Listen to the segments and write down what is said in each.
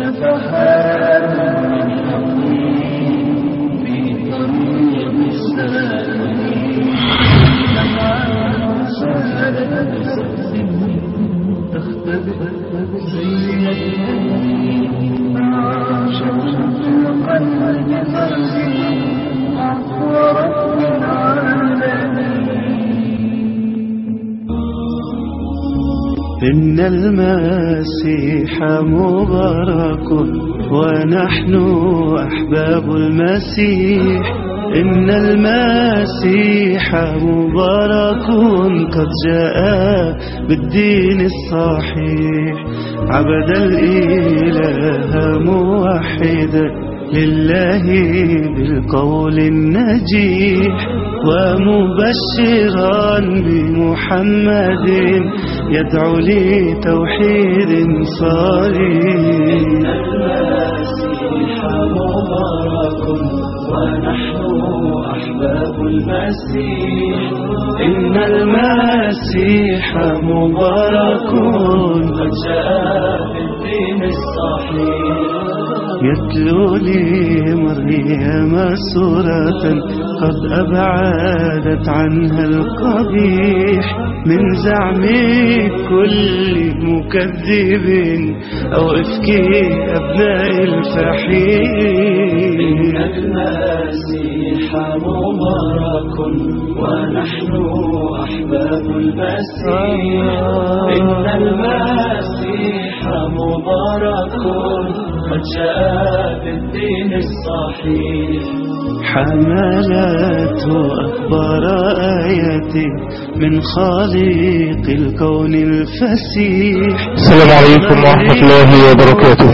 نفحات من يقين في طريق السالمين نفعات سهلة بسبب تختبئ زي اليمين شمس في القلب فرزي عفو رب العالمين إن المسيح مبارك ونحن أحباب المسيح إن المسيح مبارك قد جاء بالدين الصحيح عبد الإله موحدا لله بالقول النجيح ومبشرا بمحمد يدعو لتوحيد صريح المسيح مبارك ونحن أحباب المسيح إن المسيح مبارك قد جاء بالدين الصحيح يتلو لي مريم سورة قد أبعدت عنها القبيح من زعم كل مكذب أو إفك أبناء الفحيح المسيح مبارك ونحن أحباب المسيح إن المسيح مبارك قد جاء بالدين الصحيح حملته أكبر آية من خالق الكون الفسيح السلام عليكم ورحمة الله وبركاته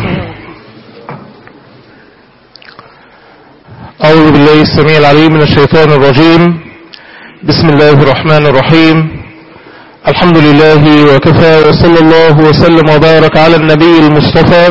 أعوذ بالله السميع العليم من الشيطان الرجيم بسم الله الرحمن الرحيم الحمد لله وكفى وصلى الله وسلم وبارك على النبي المصطفى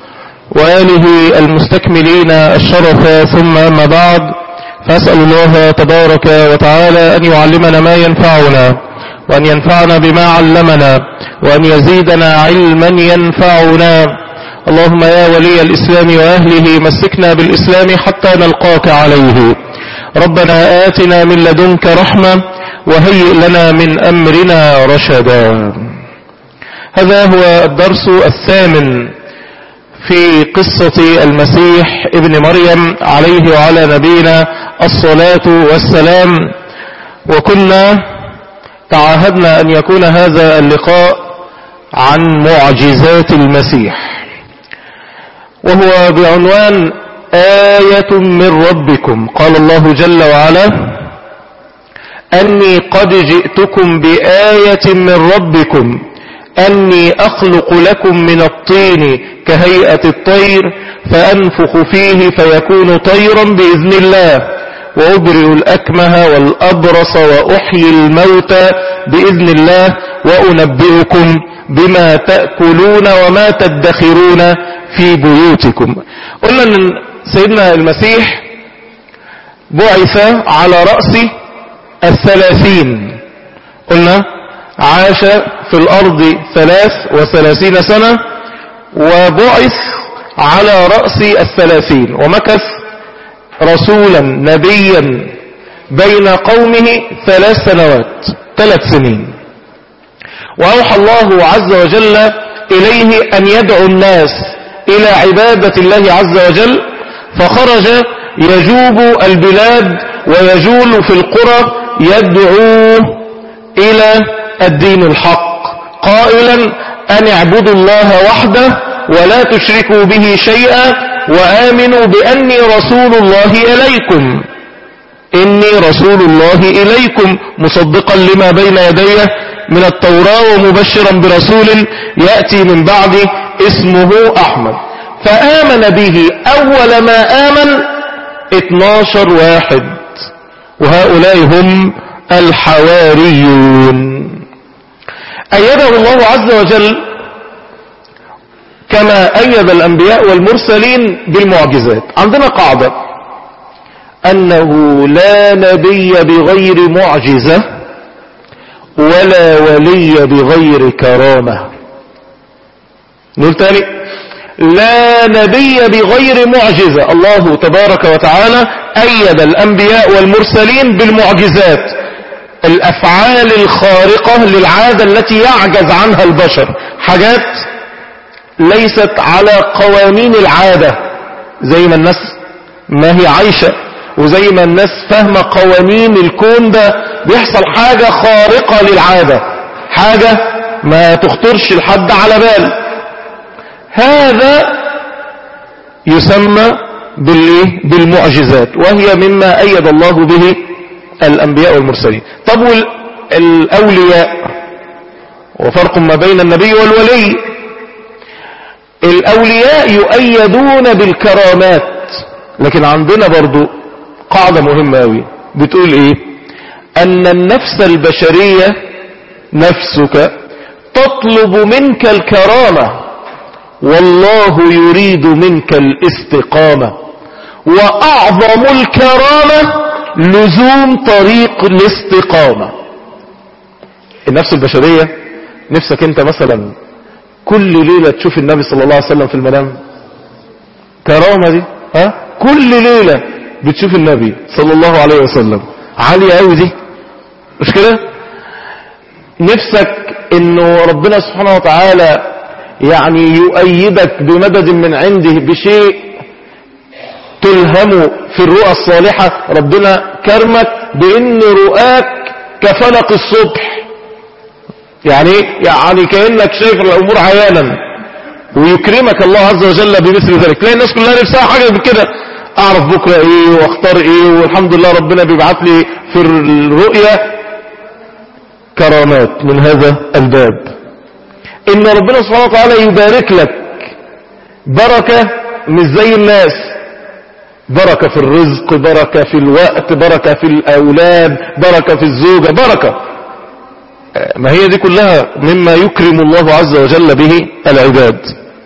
وآله المستكملين الشرف ثم أما بعد فأسأل الله تبارك وتعالى أن يعلمنا ما ينفعنا وأن ينفعنا بما علمنا وأن يزيدنا علما ينفعنا اللهم يا ولي الإسلام وأهله مسكنا بالإسلام حتى نلقاك عليه ربنا آتنا من لدنك رحمة وهيئ لنا من أمرنا رشدا هذا هو الدرس الثامن في قصة المسيح ابن مريم عليه وعلى نبينا الصلاة والسلام وكنا تعاهدنا أن يكون هذا اللقاء عن معجزات المسيح وهو بعنوان آية من ربكم قال الله جل وعلا أني قد جئتكم بآية من ربكم أني أخلق لكم من الطين كهيئة الطير فأنفخ فيه فيكون طيرا بإذن الله وأبرئ الأكمه والأبرص وأحيي الموتى بإذن الله وأنبئكم بما تأكلون وما تدخرون في بيوتكم قلنا أن سيدنا المسيح بعث على رأس الثلاثين قلنا عاش في الأرض ثلاث وثلاثين سنة وبعث على رأس الثلاثين ومكث رسولا نبيا بين قومه ثلاث سنوات ثلاث سنين وأوحى الله عز وجل إليه أن يدعو الناس إلى عبادة الله عز وجل فخرج يجوب البلاد ويجول في القرى يدعو إلى الدين الحق قائلا أن اعبدوا الله وحده ولا تشركوا به شيئا وآمنوا بأني رسول الله إليكم إني رسول الله إليكم مصدقا لما بين يدي من التوراة ومبشرا برسول يأتي من بعد اسمه أحمد فآمن به أول ما آمن 12 واحد وهؤلاء هم الحواريون أيده الله عز وجل كما أيد الأنبياء والمرسلين بالمعجزات عندنا قاعدة أنه لا نبي بغير معجزة ولا ولي بغير كرامة نقول تاني لا نبي بغير معجزة الله تبارك وتعالى أيد الأنبياء والمرسلين بالمعجزات الأفعال الخارقة للعادة التي يعجز عنها البشر حاجات ليست على قوانين العادة زي ما الناس ما هي عايشة وزي ما الناس فاهمة قوانين الكون ده بيحصل حاجة خارقة للعادة حاجة ما تخطرش لحد على بال هذا يسمى بالايه بالمعجزات وهي مما ايد الله به الانبياء والمرسلين طب والاولياء وفرق ما بين النبي والولي الاولياء يؤيدون بالكرامات لكن عندنا برضو قاعدة مهمة اوي بتقول ايه ان النفس البشرية نفسك تطلب منك الكرامة والله يريد منك الاستقامة واعظم الكرامة لزوم طريق الاستقامة النفس البشرية نفسك انت مثلا كل ليلة تشوف النبي صلى الله عليه وسلم في المنام كرامة دي ها كل ليلة بتشوف النبي صلى الله عليه وسلم عالية قوي دي مش كده نفسك انه ربنا سبحانه وتعالى يعني يؤيدك بمدد من عنده بشيء تلهمه في الرؤى الصالحة ربنا كرمك بان رؤاك كفلق الصبح يعني يعني كأنك شايف الامور عيانا ويكرمك الله عز وجل بمثل ذلك تلاقي الناس كلها نفسها حاجة كده اعرف بكرة ايه واختار ايه والحمد لله ربنا بيبعت لي في الرؤية كرامات من هذا الباب ان ربنا سبحانه وتعالى يبارك لك بركة مش زي الناس بركة في الرزق بركة في الوقت بركة في الاولاد بركة في الزوجة بركة ما هي دي كلها مما يكرم الله عز وجل به العباد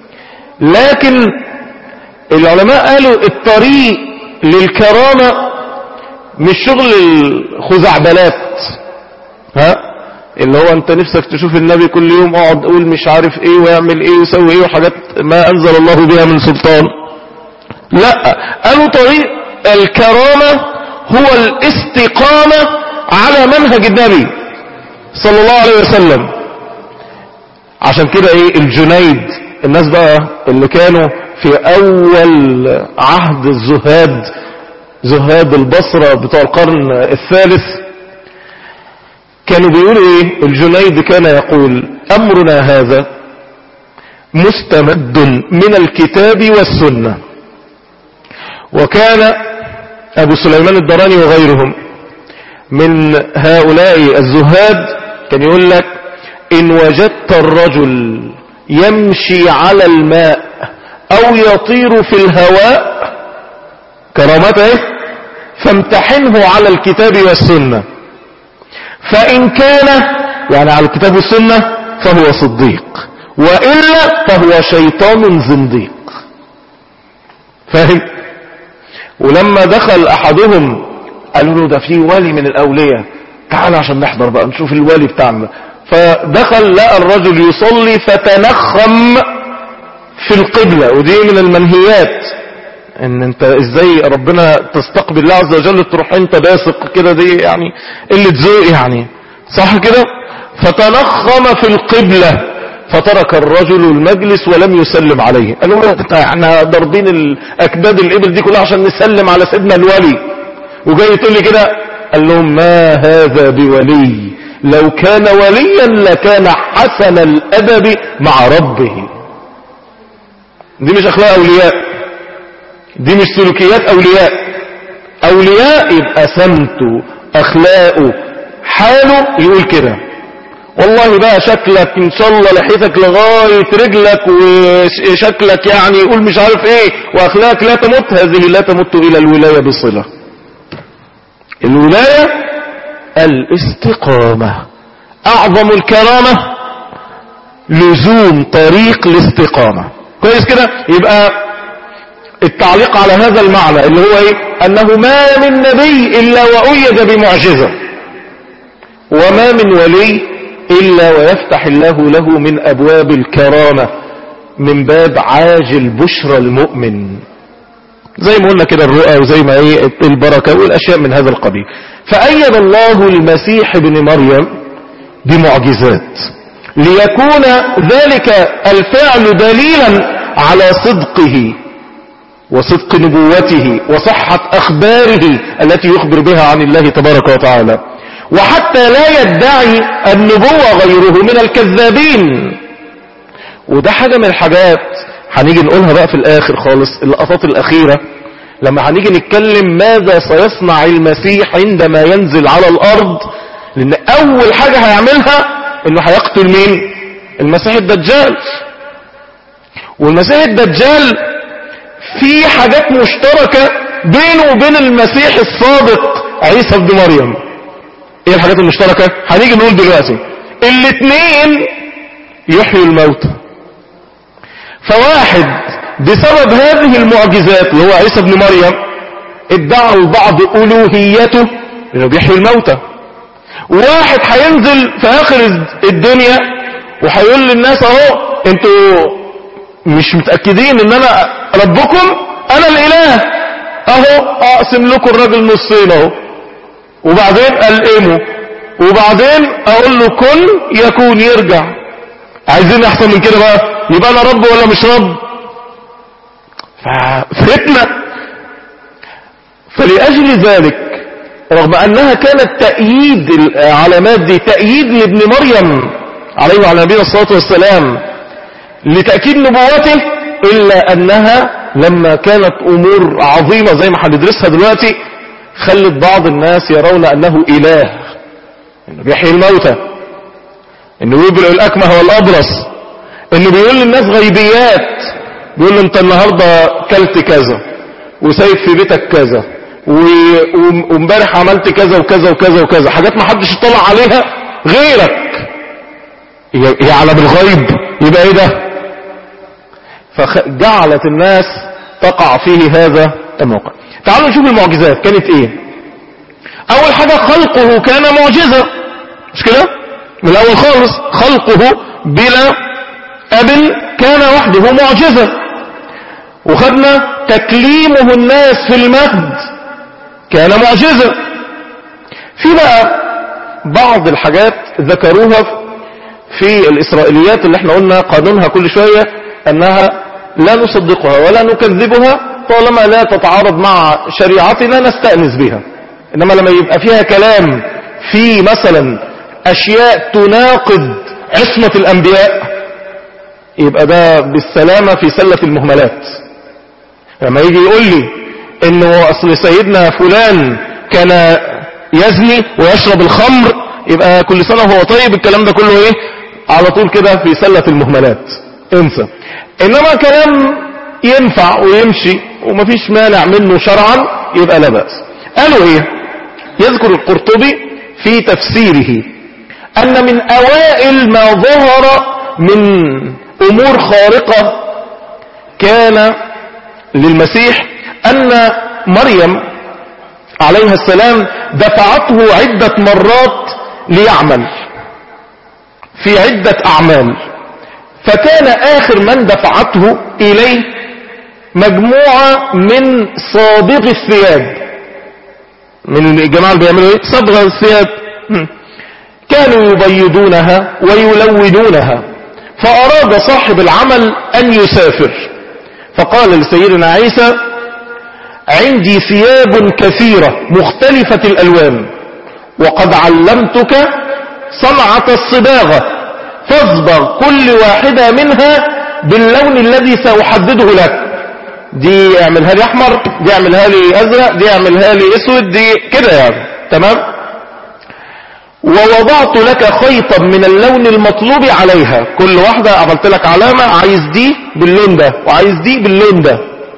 لكن العلماء قالوا الطريق للكرامة مش شغل الخزعبلات ها اللي هو انت نفسك تشوف النبي كل يوم اقعد قول مش عارف ايه ويعمل ايه ويسوي ايه وحاجات ما انزل الله بها من سلطان لا قالوا طريق الكرامة هو الاستقامة على منهج النبي صلى الله عليه وسلم عشان كده ايه الجنيد الناس بقى اللي كانوا في اول عهد الزهاد زهاد البصرة بتوع القرن الثالث كانوا بيقولوا ايه الجنيد كان يقول امرنا هذا مستمد من الكتاب والسنة وكان ابو سليمان الدراني وغيرهم من هؤلاء الزهاد كان يقول لك ان وجدت الرجل يمشي على الماء او يطير في الهواء كرامته فامتحنه على الكتاب والسنة فإن كان يعني على الكتاب والسنة فهو صديق وإلا فهو شيطان زنديق فاهم ولما دخل أحدهم قالوا له ده في ولي من الأولياء تعال عشان نحضر بقى نشوف الولي بتاعنا فدخل لقى الرجل يصلي فتنخم في القبلة ودي من المنهيات ان انت ازاي ربنا تستقبل الله عز وجل تروح انت داسق كده دي يعني قلة ذوق يعني صح كده فتنخم في القبلة فترك الرجل المجلس ولم يسلم عليه قال له احنا ضاربين الاكباد الابل دي كلها عشان نسلم على سيدنا الولي وجاي تقول لي كده قال لهم ما هذا بولي لو كان وليا لكان حسن الادب مع ربه دي مش اخلاق اولياء دي مش سلوكيات اولياء اولياء يبقى سمته اخلاقه حاله يقول كده والله بقى شكلك ان شاء الله لحيتك لغاية رجلك وشكلك يعني يقول مش عارف ايه واخلاقك لا تمت هذه لا تمت الى الولاية بصلة الولاية الاستقامة اعظم الكرامة لزوم طريق الاستقامة كويس كده يبقى التعليق على هذا المعنى اللي هو ايه انه ما من نبي الا وايد بمعجزة وما من ولي الا ويفتح الله له من ابواب الكرامة من باب عاجل بشرى المؤمن زي ما قلنا كده الرؤى وزي ما ايه البركة والاشياء من هذا القبيل فأيد الله المسيح ابن مريم بمعجزات ليكون ذلك الفعل دليلا على صدقه وصدق نبوته وصحة أخباره التي يخبر بها عن الله تبارك وتعالى وحتى لا يدعي النبوة غيره من الكذابين وده حاجة من الحاجات هنيجي نقولها بقى في الآخر خالص اللقطات الأخيرة لما هنيجي نتكلم ماذا سيصنع المسيح عندما ينزل على الأرض لأن أول حاجة هيعملها إنه هيقتل مين المسيح الدجال والمسيح الدجال في حاجات مشتركة بينه وبين المسيح الصادق عيسى بن مريم ايه الحاجات المشتركة هنيجي نقول دلوقتي الاتنين يحيوا الموتى فواحد بسبب هذه المعجزات اللي هو عيسى بن مريم ادعى البعض الوهيته انه بيحيي الموتى واحد هينزل في اخر الدنيا وهيقول للناس اهو انتوا مش متأكدين ان انا ربكم انا الاله اهو اقسم لكم الراجل نصين اهو وبعدين القمه وبعدين اقول له كن يكون يرجع عايزين احسن من كده بقى يبقى انا رب ولا مش رب فتنة فلأجل ذلك رغم أنها كانت تأييد العلامات دي تأييد لابن مريم عليه وعلى نبينا الصلاة والسلام لتأكيد نبوته إلا أنها لما كانت أمور عظيمة زي ما هندرسها دلوقتي خلت بعض الناس يرون أنه إله إنه بيحيي الموتى إنه يبرئ الأكمه والأبرص إنه بيقول للناس غيبيات بيقول له أنت النهاردة كلت كذا وسايب في بيتك كذا وامبارح عملت كذا وكذا وكذا وكذا حاجات ما حدش اطلع عليها غيرك يعلم الغيب يبقى ايه ده فجعلت الناس تقع فيه هذا الموقع تعالوا نشوف المعجزات كانت ايه اول حاجة خلقه كان معجزة مش كده من الاول خالص خلقه بلا اب كان وحده معجزة وخدنا تكليمه الناس في المهد كان معجزة في بقى بعض الحاجات ذكروها في الإسرائيليات اللي احنا قلنا قانونها كل شوية أنها لا نصدقها ولا نكذبها طالما لا تتعارض مع شريعتنا نستأنس بها إنما لما يبقى فيها كلام في مثلا أشياء تناقض عصمة الأنبياء يبقى ده بالسلامة في سلة المهملات لما يجي يقول لي انه اصل سيدنا فلان كان يزني ويشرب الخمر يبقى كل سنة وهو طيب الكلام ده كله ايه على طول كده في سلة المهملات انسى انما كلام ينفع ويمشي ومفيش مانع منه شرعا يبقى لا بأس قالوا ايه يذكر القرطبي في تفسيره ان من اوائل ما ظهر من امور خارقة كان للمسيح ان مريم عليها السلام دفعته عدة مرات ليعمل في عدة اعمال فكان اخر من دفعته اليه مجموعة من صابغ الثياب من الجماعة اللي بيعملوا ايه صبغ الثياب كانوا يبيضونها ويلونونها فاراد صاحب العمل ان يسافر فقال لسيدنا عيسى عندي ثياب كثيرة مختلفة الألوان وقد علمتك صنعة الصباغة فاصبغ كل واحدة منها باللون الذي سأحدده لك دي اعملها لي احمر دي اعملها لي ازرق دي اعملها لي اسود دي كده يعني تمام ووضعت لك خيطا من اللون المطلوب عليها كل واحدة عملت لك علامة عايز دي باللون ده وعايز دي باللون ده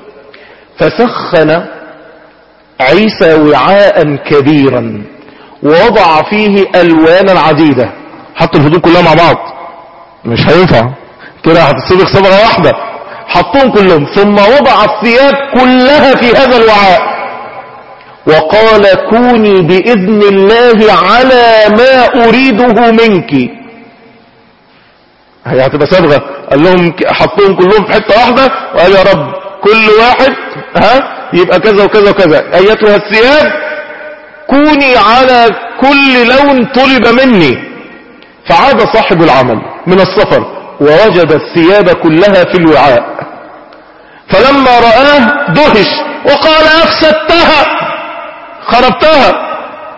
فسخن عيسى وعاء كبيرا ووضع فيه الوانا عديدة حط الهدوم كلها مع بعض مش هينفع كده هتصدق صبغة واحدة حطهم كلهم ثم وضع الثياب كلها في هذا الوعاء وقال كوني بإذن الله على ما أريده منك هي هتبقى صبغة قال لهم ك- حطوهم كلهم في حتة واحدة وقال يا رب كل واحد ها يبقى كذا وكذا وكذا ايتها الثياب كوني على كل لون طلب مني فعاد صاحب العمل من السفر ووجد الثياب كلها في الوعاء فلما رآه دهش وقال أفسدتها خربتها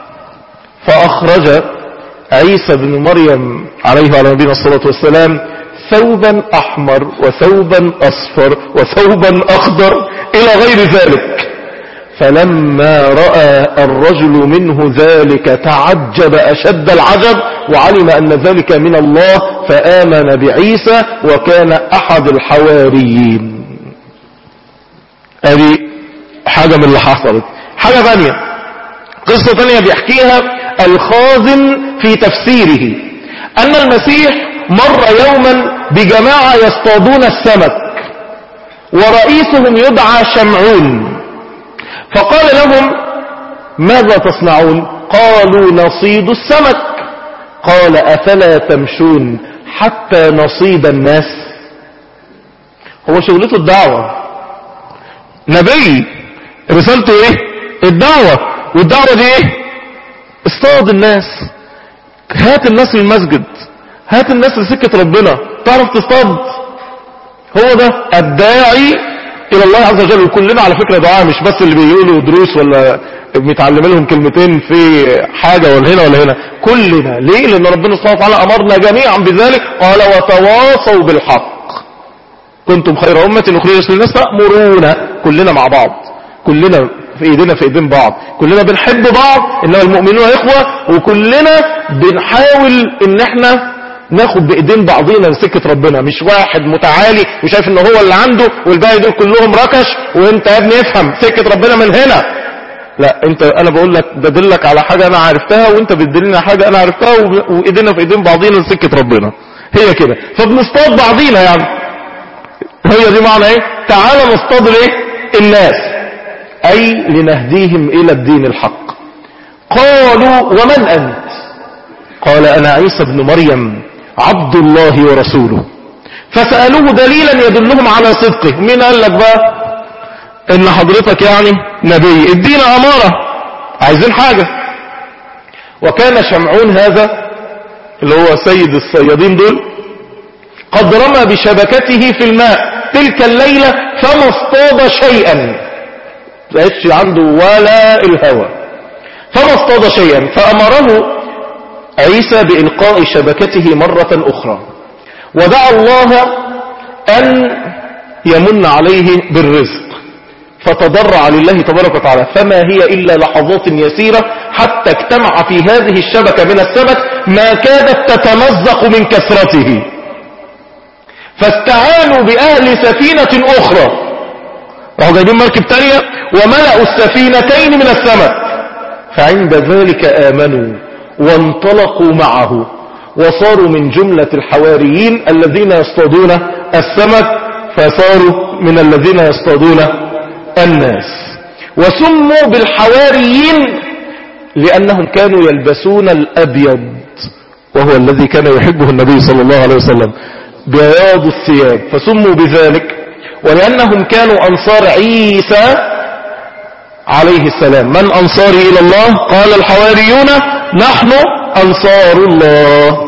فأخرج عيسى بن مريم عليه وعلى نبينا الصلاة والسلام ثوبا أحمر وثوبا أصفر وثوبا أخضر إلى غير ذلك فلما رأى الرجل منه ذلك تعجب أشد العجب وعلم أن ذلك من الله فآمن بعيسى وكان أحد الحواريين هذه حاجة من اللي حصلت حاجة ثانية قصة ثانية بيحكيها الخازن في تفسيره أن المسيح مر يوما بجماعة يصطادون السمك ورئيسهم يدعى شمعون فقال لهم ماذا تصنعون قالوا نصيد السمك قال أفلا تمشون حتى نصيد الناس هو شغلته الدعوة نبي رسالته ايه الدعوة والدعوة دي ايه اصطاد الناس هات الناس للمسجد هات الناس لسكة ربنا تعرف تصطاد هو ده الداعي الى الله عز وجل وكلنا على فكرة دعاء مش بس اللي بيقولوا دروس ولا بيتعلم لهم كلمتين في حاجة ولا هنا ولا هنا كلنا ليه لان ربنا سبحانه وتعالى امرنا جميعا بذلك قال وتواصوا بالحق كنتم خير أمة أخرجت للناس تأمرون كلنا مع بعض كلنا في ايدينا في ايدين بعض كلنا بنحب بعض انما المؤمنون اخوة وكلنا بنحاول ان احنا ناخد بايدين بعضينا لسكة ربنا مش واحد متعالي وشايف ان هو اللي عنده والباقي دول كلهم ركش وانت يا ابني افهم سكة ربنا من هنا لا انت انا بقول لك بدلك على حاجة انا عرفتها وانت بتدلنا حاجة انا عرفتها وب- وايدينا في ايدين بعضينا لسكة ربنا هي كده فبنصطاد بعضينا يعني هي دي معنى ايه تعالى نصطاد ايه الناس اي لنهديهم الى الدين الحق قالوا ومن انت قال انا عيسى بن مريم عبد الله ورسوله فسألوه دليلا يدلهم على صدقه مين قال لك بقى ان حضرتك يعني نبي ادينا امارة عايزين حاجة وكان شمعون هذا اللي هو سيد الصيادين دول قد رمى بشبكته في الماء تلك الليلة فما اصطاد شيئا لقيتش عنده ولا الهوى فما اصطاد شيئا فأمره عيسى بإلقاء شبكته مرة أخرى ودعا الله أن يمن عليه بالرزق فتضرع لله تبارك وتعالى فما هي إلا لحظات يسيرة حتى اجتمع في هذه الشبكة من السمك ما كادت تتمزق من كثرته فاستعانوا بأهل سفينة أخرى راحوا جايبين مركب تانية وملأوا السفينتين من السمك فعند ذلك آمنوا وانطلقوا معه وصاروا من جملة الحواريين الذين يصطادون السمك فصاروا من الذين يصطادون الناس وسموا بالحواريين لأنهم كانوا يلبسون الأبيض وهو الذي كان يحبه النبي صلى الله عليه وسلم بياض الثياب فسموا بذلك ولأنهم كانوا أنصار عيسى عليه السلام من أنصاري إلى الله قال الحواريون نحن أنصار الله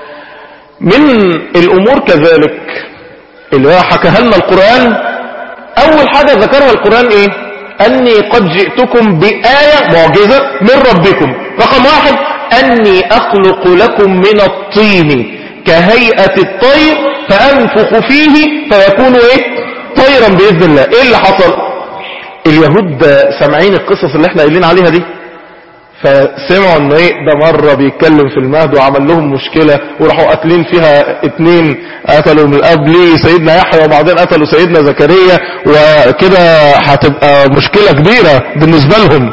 من الأمور كذلك اللي هو حكاها لنا القرآن أول حاجة ذكرها القرآن إيه أني قد جئتكم بآية معجزة من ربكم رقم واحد أني أخلق لكم من الطين كهيئة الطير فأنفخ فيه فيكون إيه طيرا بإذن الله إيه اللي حصل اليهود سامعين القصص اللي احنا قايلين عليها دي فسمعوا ان ايه ده مرة بيتكلم في المهد وعمل لهم مشكلة وراحوا قاتلين فيها اتنين قتلوا من قبل سيدنا يحيى وبعدين قتلوا سيدنا زكريا وكده هتبقى مشكلة كبيرة بالنسبة لهم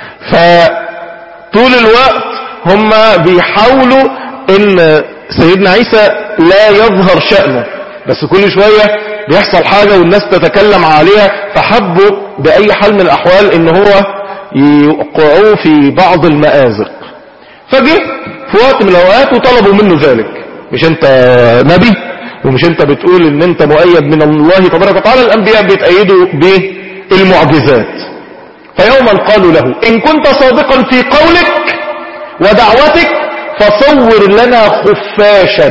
فطول الوقت هم بيحاولوا ان سيدنا عيسى لا يظهر شأنه بس كل شوية بيحصل حاجة والناس تتكلم عليها فحبوا بأي حال من الأحوال ان هو يوقعوه في بعض المآزق فجه في وقت من الأوقات وطلبوا منه ذلك مش انت نبي ومش انت بتقول ان انت مؤيد من الله تبارك وتعالى الانبياء بيتأيدوا بالمعجزات فيوما قالوا له ان كنت صادقا في قولك ودعوتك فصور لنا خفاشا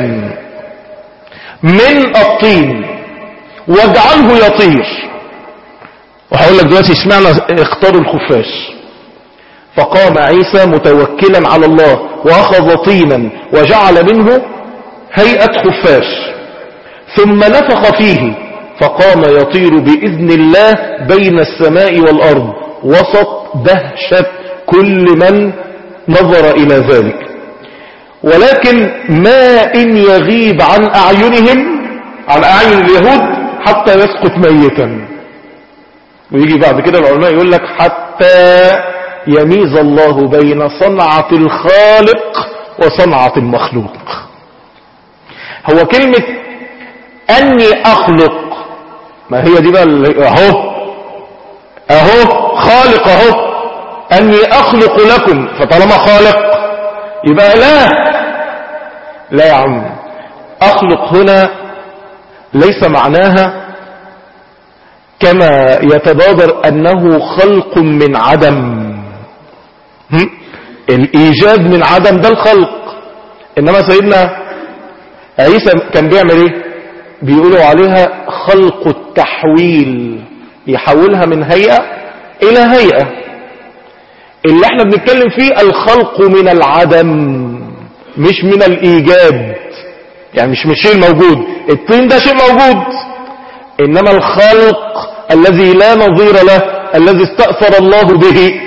من الطين واجعله يطير وهقول لك دلوقتي اشمعنى اختاروا الخفاش فقام عيسى متوكلا على الله واخذ طينا وجعل منه هيئة خفاش ثم نفخ فيه فقام يطير بإذن الله بين السماء والأرض وسط دهشة كل من نظر إلى ذلك ولكن ما إن يغيب عن أعينهم عن أعين اليهود حتى يسقط ميتا ويجي بعد كده العلماء يقول لك حتى يميز الله بين صنعة الخالق وصنعة المخلوق هو كلمة أني أخلق ما هي دي بقى اللي- أهو أهو خالق أهو أني أخلق لكم فطالما خالق يبقى لا لا يا عم أخلق هنا ليس معناها كما يتبادر أنه خلق من عدم هم؟ الإيجاد من عدم ده الخلق إنما سيدنا عيسى كان بيعمل إيه بيقولوا عليها خلق التحويل يحولها من هيئة إلى هيئة اللي احنا بنتكلم فيه الخلق من العدم مش من الإيجاد يعني مش مش شيء موجود الطين ده شيء موجود إنما الخلق الذي لا نظير له الذي استأثر الله به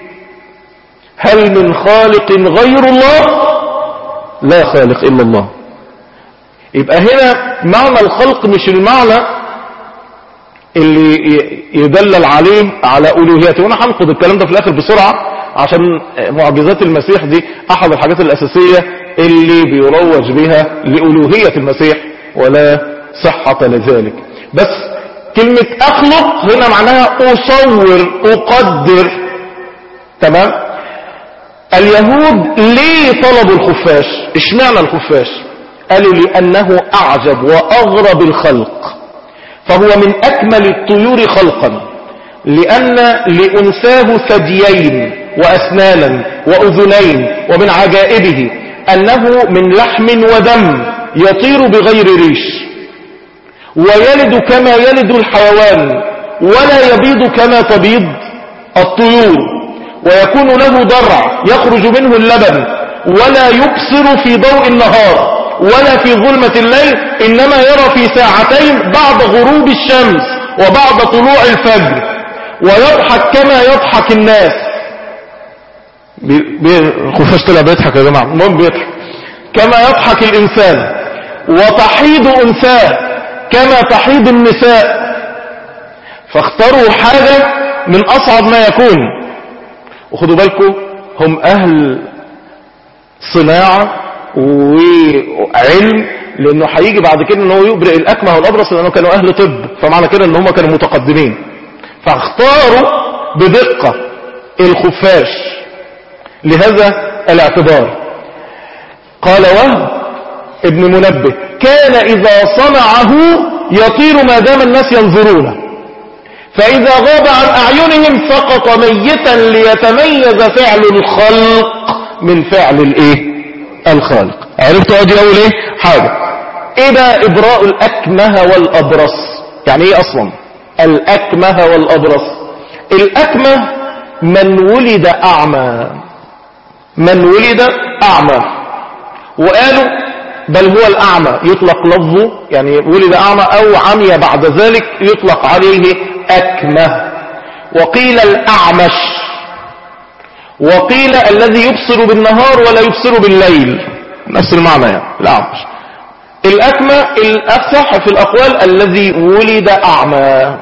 هل من خالق غير الله لا خالق إلا الله يبقى هنا معنى الخلق مش المعنى اللي ي- يدلل عليه على ألوهيته وانا هنقض الكلام ده في الآخر بسرعة عشان معجزات المسيح دي أحد الحاجات الأساسية اللي بيروج بها لألوهية المسيح ولا صحة لذلك بس كلمة أخلق هنا معناها أصور أقدر تمام اليهود ليه طلبوا الخفاش اشمعنى الخفاش قالوا لأنه أعجب وأغرب الخلق فهو من أكمل الطيور خلقا لأن لأنساه ثديين وأسنانا وأذنين ومن عجائبه أنه من لحم ودم يطير بغير ريش ويلد كما يلد الحيوان ولا يبيض كما تبيض الطيور ويكون له درع يخرج منه اللبن ولا يبصر في ضوء النهار ولا في ظلمة الليل إنما يرى في ساعتين بعد غروب الشمس وبعد طلوع الفجر ويضحك كما يضحك الناس بي- بي- خفاش طلع بيضحك يا جماعة المهم بيضحك كما يضحك الإنسان وتحيض أنثاه كما تحيض النساء فاختاروا حاجة من أصعب ما يكون وخدوا بالكم هم أهل صناعة وعلم لأنه هيجي بعد كده أنه يبرئ الأكمه والأبرص لأنه كانوا أهل طب فمعنى كده أن هم كانوا متقدمين فاختاروا بدقة الخفاش لهذا الاعتبار قال وهب ابن منبه كان إذا صنعه يطير ما دام الناس ينظرونه فإذا غاب عن أعينهم سقط ميتا ليتميز فعل الخلق من فعل الايه الخالق عرفت اودي اقول ايه حاجة ايه بقى ابراء الاكمه والابرص يعني ايه اصلا الاكمه والابرص الاكمه من ولد اعمى من ولد اعمى وقالوا بل هو الاعمى يطلق لفظه يعني ولد اعمى او عمي بعد ذلك يطلق عليه اكمه وقيل الاعمش وقيل الذي يبصر بالنهار ولا يبصر بالليل نفس المعنى يعني الأعمش الأكمى الأفصح في الأقوال الذي ولد أعمى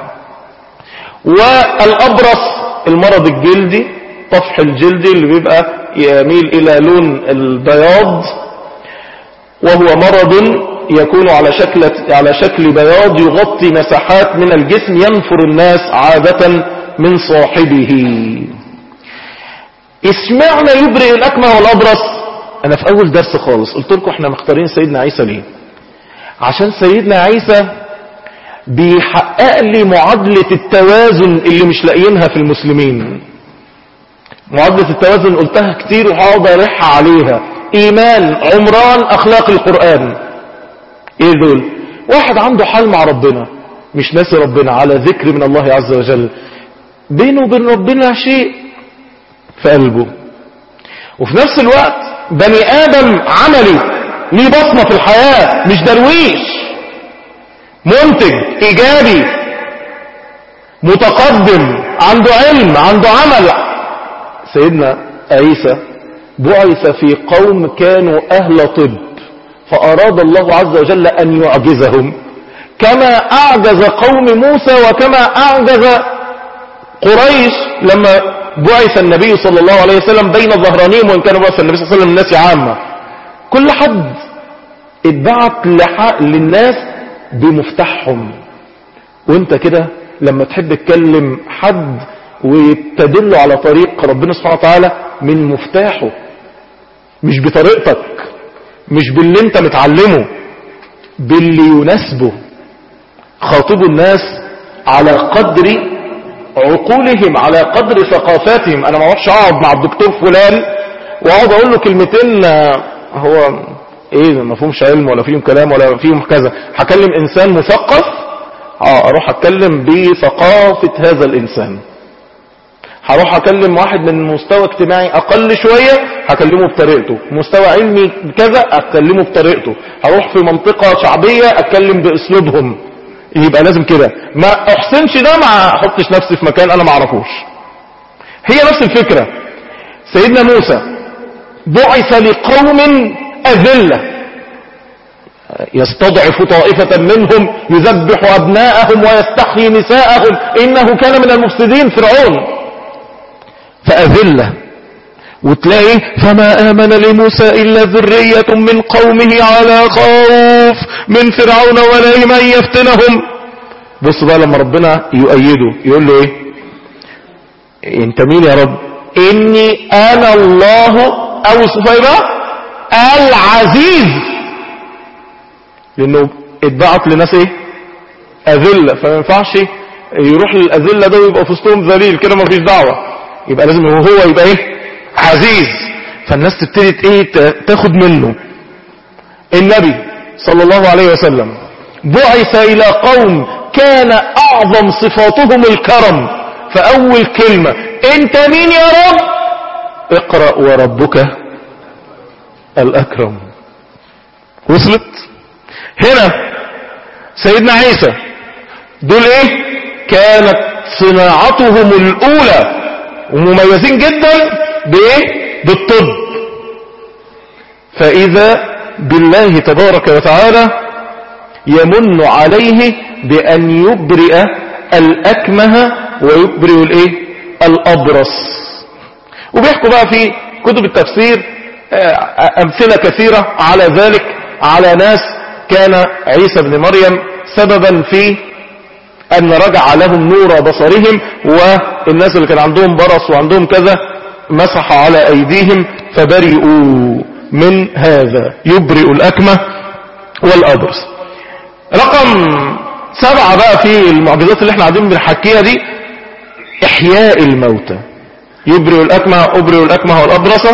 والأبرص المرض الجلدي طفح الجلدي اللي بيبقى يميل إلى لون البياض وهو مرض يكون على شكل على شكل بياض يغطي مساحات من الجسم ينفر الناس عادة من صاحبه اسمعنا يبرئ الأكمه والأبرص أنا في أول درس خالص قلت لكم احنا مختارين سيدنا عيسى ليه عشان سيدنا عيسى بيحقق لي معادلة التوازن اللي مش لاقيينها في المسلمين معادلة التوازن قلتها كتير وهقعد ارح عليها ايمان عمران اخلاق القرآن ايه دول واحد عنده حال مع ربنا مش ناسي ربنا على ذكر من الله عز وجل بينه وبين ربنا شيء في قلبه وفي نفس الوقت بني ادم عملي ليه بصمة في الحياة مش درويش منتج ايجابي متقدم عنده علم عنده عمل سيدنا عيسى بعث في قوم كانوا اهل طب فاراد الله عز وجل ان يعجزهم كما اعجز قوم موسى وكما اعجز قريش لما بعث النبي صلى الله عليه وسلم بين ظهرانيهم وان كان بعث النبي صلى الله عليه وسلم الناس عامة كل حد اتبعت لحق للناس بمفتاحهم وانت كده لما تحب تكلم حد وتدله على طريق ربنا سبحانه وتعالى من مفتاحه مش بطريقتك مش باللي انت متعلمه باللي يناسبه خاطبوا الناس على قدر عقولهم على قدر ثقافاتهم انا ما اروحش اقعد مع الدكتور فلان واقعد اقول له كلمتين هو ايه ما فيهمش علم ولا فيهم كلام ولا فيهم كذا هكلم انسان مثقف اه اروح اتكلم بثقافة هذا الانسان هروح اكلم واحد من مستوى اجتماعي اقل شوية هكلمه بطريقته مستوى علمي كذا اكلمه بطريقته هروح في منطقة شعبية اتكلم باسلوبهم يبقى لازم كده ما احسنش ده ما احطش نفسي في مكان انا ما اعرفوش هي نفس الفكرة سيدنا موسى بعث لقوم أذلة يستضعف طائفة منهم يذبح أبناءهم ويستحيي نساءهم إنه كان من المفسدين فرعون فأذلة وتلاقي فما آمن لموسى إلا ذرية من قومه على خوف من فرعون ولا من يفتنهم بص بقى لما ربنا يؤيده يقول له ايه انت مين يا رب اني انا الله او صفيبة العزيز لانه اتبعت لناس ايه اذلة فما ينفعش يروح للاذلة ده ويبقى في وسطهم ذليل كده ما فيش دعوة يبقى لازم هو يبقى ايه عزيز فالناس تبتدي ايه تاخد منه النبي صلى الله عليه وسلم بعث الى قوم كان اعظم صفاتهم الكرم فاول كلمة انت مين يا رب اقرأ وربك الاكرم وصلت هنا سيدنا عيسى دول ايه كانت صناعتهم الاولى ومميزين جدا بايه بالطب فاذا بالله تبارك وتعالى يمن عليه بان يبرئ الاكمه ويبرئ الايه الابرص وبيحكوا بقى في كتب التفسير امثله كثيره على ذلك على ناس كان عيسى بن مريم سببا في ان رجع لهم نور بصرهم والناس اللي كان عندهم برص وعندهم كذا مسح على ايديهم فبرئوا من هذا يبرئ الاكمة والابرص رقم سبعة بقى في المعجزات اللي احنا قاعدين بنحكيها دي احياء الموتى يبرئ الاكمة ابرئ الاكمة والابرص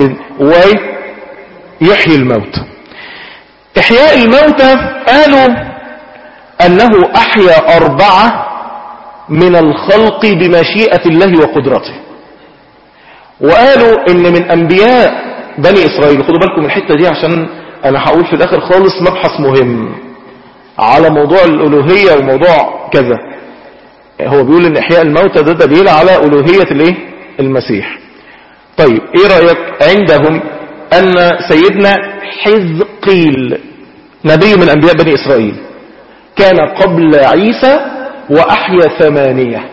ويحيي الموتى احياء الموتى قالوا انه احيا اربعة من الخلق بمشيئة الله وقدرته وقالوا ان من انبياء بني اسرائيل خدوا بالكم من الحتة دي عشان انا هقول في الاخر خالص مبحث مهم على موضوع الالوهية وموضوع كذا هو بيقول ان احياء الموتى ده دليل على الوهية الايه المسيح طيب ايه رأيك عندهم ان سيدنا حزقيل نبي من انبياء بني اسرائيل كان قبل عيسى واحيا ثمانية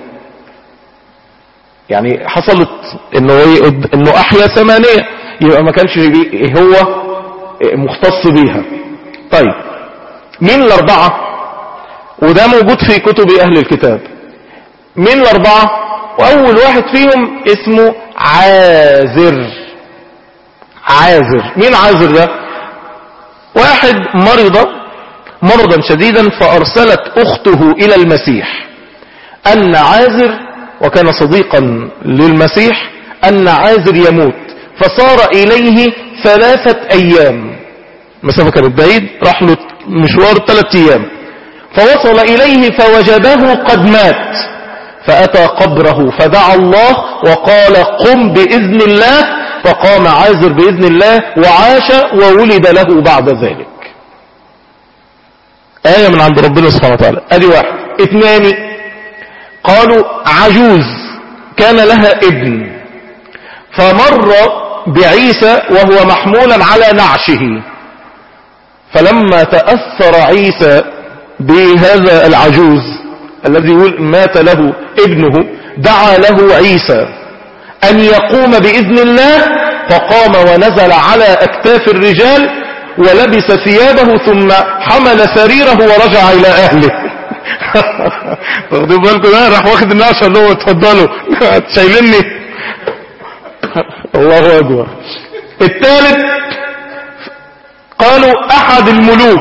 يعني حصلت انه انه احيا ثمانية يبقى ما كانش هو مختص بيها طيب مين الاربعة وده موجود في كتب اهل الكتاب مين الاربعة واول واحد فيهم اسمه عازر عازر مين عازر ده واحد مرض مرضا شديدا فأرسلت أخته إلى المسيح أن عازر وكان صديقا للمسيح أن عازر يموت فصار إليه ثلاثة أيام مسافة كانت بعيد راح له مشوار ثلاثة أيام فوصل إليه فوجده قد مات فأتى قبره فدعا الله وقال قم بإذن الله فقام عازر بإذن الله وعاش وولد له بعد ذلك آية من عند ربنا سبحانه وتعالى ادي واحد اثنان قالوا عجوز كان لها ابن فمر بعيسى وهو محمولا على نعشه فلما تأثر عيسى بهذا العجوز الذي يقول مات له ابنه دعا له عيسى أن يقوم بإذن الله فقام ونزل على أكتاف الرجال ولبس ثيابه ثم حمل سريره ورجع إلى أهله واخدين بالكم ده راح واخد النعشة اللي هو اتفضلوا شايلني الله أكبر الثالث قالوا أحد الملوك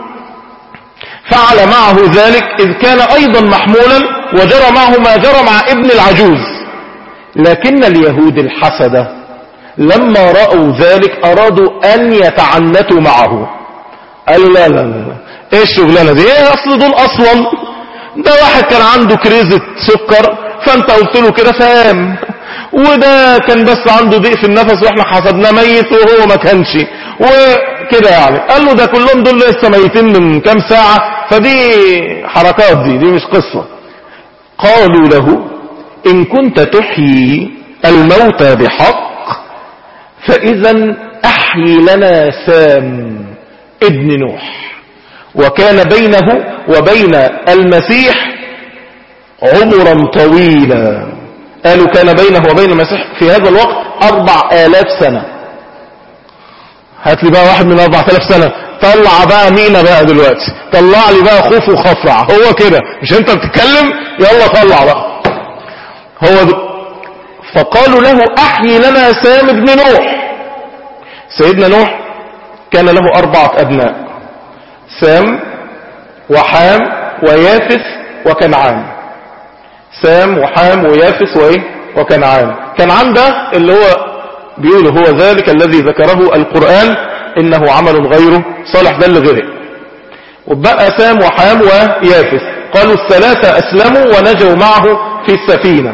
فعل معه ذلك إذ كان أيضا محمولا وجرى معه ما جرى مع ابن العجوز لكن اليهود الحسدة لما رأوا ذلك أرادوا أن يتعنتوا معه قالوا لا لا لا ايه الشغلانة دي ايه اصل دول اصلا ده واحد كان عنده كريزة سكر فانت قلت له كده فاهم وده كان بس عنده ضيق في النفس واحنا حسبناه ميت وهو ما كانش وكده يعني قال له ده كلهم دول لسه ميتين من كام ساعة فدي حركات دي دي مش قصة قالوا له إن كنت تحيي الموتى بحق فإذا أحيي لنا سام ابن نوح وكان بينه وبين المسيح عمرا طويلا قالوا كان بينه وبين المسيح في هذا الوقت أربع آلاف سنة هات لي بقى واحد من أربع آلاف سنة طلع بقى مينا بقى دلوقتي طلع لي بقى خوف وخفرع هو كده مش انت بتتكلم يلا طلع بقى هو ده فقالوا له احيي لنا سام ابن نوح سيدنا نوح كان له أربعة أبناء سام وحام ويافث وكنعان سام وحام ويافث وإيه وكنعان كنعان ده اللي هو بيقول هو ذلك الذي ذكره القرآن إنه عمل غيره صالح ده اللي غرق وبقى سام وحام ويافث قالوا الثلاثة أسلموا ونجوا معه في السفينة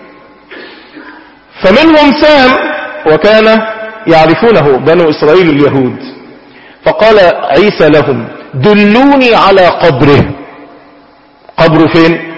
فمنهم سام وكان يعرفونه بنو إسرائيل اليهود فقال عيسى لهم دلوني على قبره قبره فين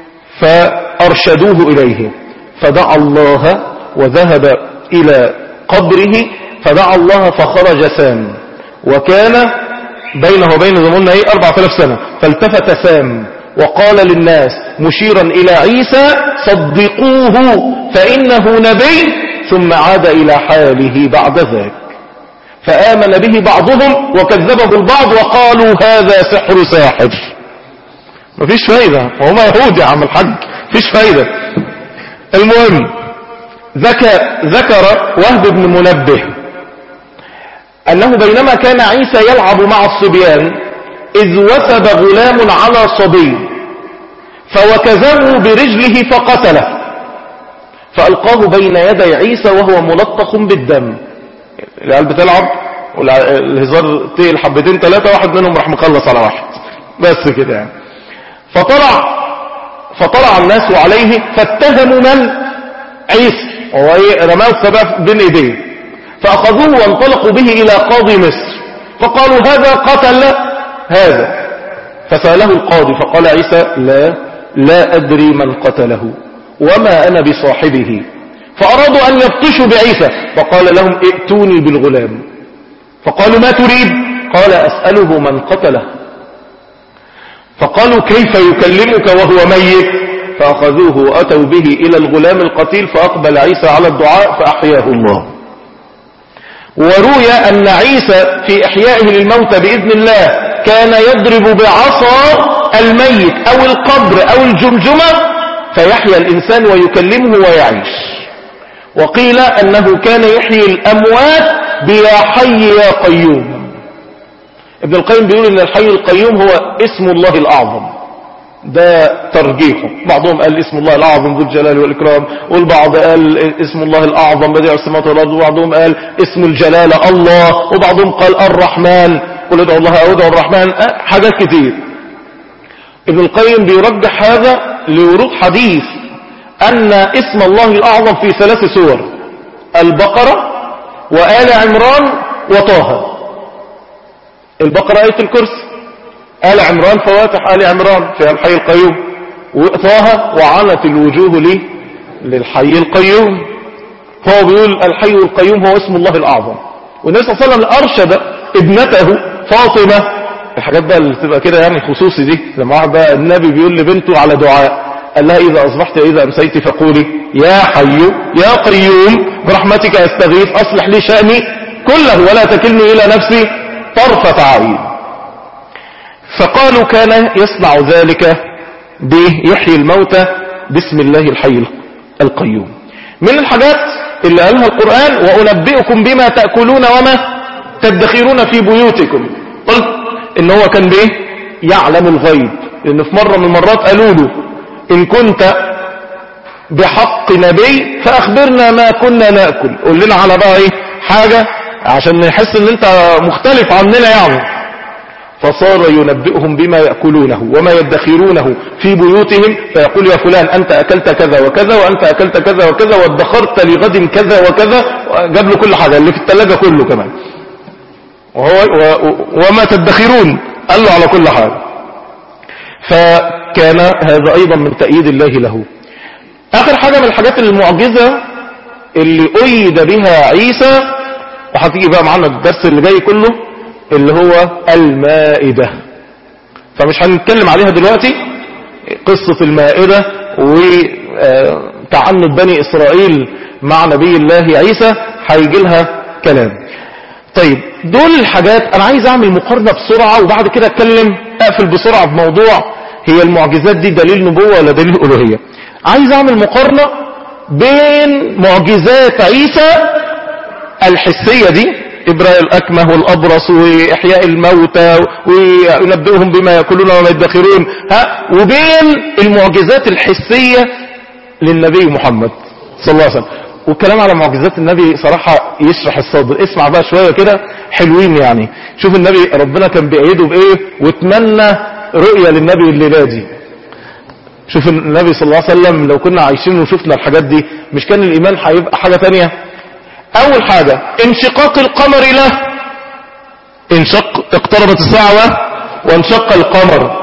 فأرشدوه إليه فدعا الله وذهب إلى قبره فدعا الله فخرج سام وكان بينه وبين زماننا ايه 4000 سنة فالتفت سام وقال للناس مشيرا إلى عيسى صدقوه فإنه نبي ثم عاد إلى حاله بعد ذاك فآمن به بعضهم وكذبه البعض وقالوا هذا سحر ساحر مفيش فايدة وهم يهود يا عم الحاج مفيش فايدة المهم ذكر, ذكر وهب بن منبه أنه بينما كان عيسى يلعب مع الصبيان إذ وثب غلام على صبي فوكزه برجله فقتله فألقاه بين يدي عيسى وهو ملطخ بالدم العيال بتلعب والهزار تقل حبتين ثلاثة واحد منهم راح مخلص على واحد بس كده يعني فطلع فطلع الناس عليه فاتهموا من عيسى وهو رماه السبب بين ايديه فأخذوه وانطلقوا به إلى قاضي مصر فقالوا هذا قتل هذا فسأله القاضي فقال عيسى لا لا أدري من قتله وما أنا بصاحبه فأرادوا أن يبطشوا بعيسى فقال لهم ائتوني بالغلام فقالوا ما تريد قال أسأله من قتله فقالوا كيف يكلمك وهو ميت فأخذوه وأتوا به إلى الغلام القتيل فأقبل عيسى على الدعاء فأحياه الله وروي أن عيسى في إحيائه للموتى بإذن الله كان يضرب بعصا الميت أو القبر أو الجمجمة فيحيا الإنسان ويكلمه ويعيش وقيل أنه كان يحيي الأموات بيا حي يا قيوم ابن القيم بيقول ان الحي القيوم هو اسم الله الاعظم ده ترجيحه بعضهم قال اسم الله الأعظم ذو الجلال والإكرام والبعض قال اسم الله الأعظم بديع السماوات والأرض وبعضهم قال اسم الجلالة الله وبعضهم قال الرحمن قل ادعوا الله أو ادعوا الرحمن أه، حاجات كتير ابن القيم بيرجح هذا لورود حديث أن اسم الله الأعظم في ثلاث سور البقرة وآل عمران وطه البقرة آية الكرسي آل عمران فواتح آل عمران في الحي القيوم وطه وعنت الوجوه لي للحي القيوم فهو بيقول الحي القيوم هو اسم الله الأعظم والنبي صلى الله عليه وسلم أرشد ابنته فاطمة الحاجات بقى اللي تبقى كده يعني خصوصي دي لما واحد بقى النبي بيقول لبنته على دعاء قال لها إذا أصبحت إذا أمسيت فقولي يا حي يا قيوم برحمتك أستغيث أصلح لي شأني كله ولا تكلني إلى نفسي طرفة عين فقالوا كان يصنع ذلك بيحيي الموتى باسم الله الحي القيوم من الحاجات اللي قالها القرآن وأنبئكم بما تأكلون وما تدخرون في بيوتكم قلت إن هو كان بيه يعلم الغيب لأن في مرة من المرات قالوا له إن كنت بحق نبي فأخبرنا ما كنا نأكل قول لنا على بقى إيه حاجة عشان نحس إن أنت مختلف عننا يعني فصار ينبئهم بما يأكلونه وما يدخرونه في بيوتهم فيقول يا فلان أنت أكلت كذا وكذا وأنت أكلت كذا وكذا وادخرت لغد كذا وكذا جاب له كل حاجة اللي في الثلاجة كله كمان وهو و وما تدخرون قال له على كل حاجة فكان هذا أيضا من تأييد الله له آخر حاجة من الحاجات المعجزة اللي أيد بها عيسى وهتيجي بقى معنا الدرس اللي جاي كله اللي هو المائدة فمش هنتكلم عليها دلوقتي قصة المائدة وتعنت بني إسرائيل مع نبي الله عيسى هيجي لها كلام طيب دول الحاجات أنا عايز أعمل مقارنة بسرعة وبعد كده أتكلم أقفل بسرعة بموضوع هي المعجزات دي دليل نبوة ولا دليل ألوهية عايز أعمل مقارنة بين معجزات عيسى الحسية دي إبراء الأكمه والأبرص وإحياء الموتى وينبئهم بما يأكلون وما يدخرون ها وبين المعجزات الحسية للنبي محمد صلى الله عليه وسلم والكلام على معجزات النبي صراحة يشرح الصدر اسمع بقى شوية كده حلوين يعني شوف النبي ربنا كان بيأيده بإيه واتمنى رؤية للنبي الليلة دي شوف النبي صلى الله عليه وسلم لو كنا عايشين وشفنا الحاجات دي مش كان الإيمان هيبقى حاجة تانية أول حاجة انشقاق القمر له انشق اقتربت الساعة وانشق القمر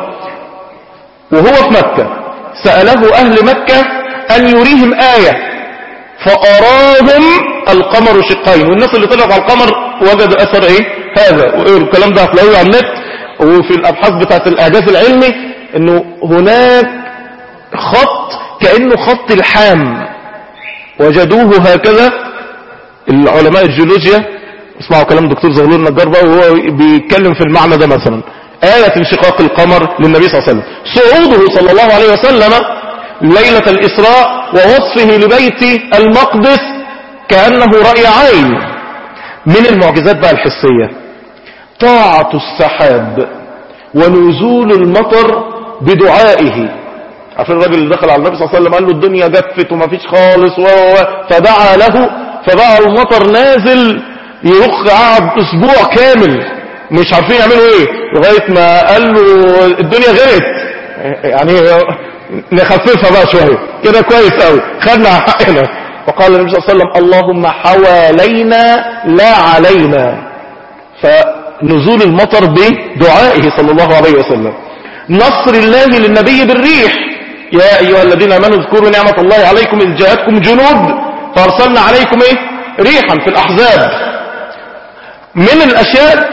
وهو في مكة سأله أهل مكة أن يريهم آية فأراهم القمر شقين والناس اللي طلعوا على القمر وجدوا أثر إيه هذا والكلام ده هتلاقوه على النت وفي الأبحاث بتاعت الإعجاز العلمي إنه هناك خط كأنه خط الحام وجدوه هكذا العلماء الجيولوجيا اسمعوا كلام دكتور زغلول النجار بقى وهو بيتكلم في المعنى ده مثلا آية انشقاق القمر للنبي صلى الله عليه وسلم صعوده صلى الله عليه وسلم ليلة الإسراء ووصفه لبيت المقدس كأنه رأي عين من المعجزات بقى الحسية طاعة السحاب ونزول المطر بدعائه عارفين الراجل اللي دخل على النبي صلى الله عليه وسلم قال له الدنيا جفت وما فيش خالص و فدعا له فبقى المطر نازل يرخ قعد اسبوع كامل مش عارفين يعملوا ايه لغاية ما قال له الدنيا غرقت يعني نخففها بقى شوية كده كويس قوي خدنا حقنا وقال النبي صلى الله عليه وسلم اللهم حوالينا لا علينا فنزول المطر بدعائه صلى الله عليه وسلم نصر الله للنبي بالريح يا أيها الذين آمنوا اذكروا نعمة الله عليكم إذ جاءتكم جنود فأرسلنا عليكم إيه؟ ريحا في الأحزاب من الأشياء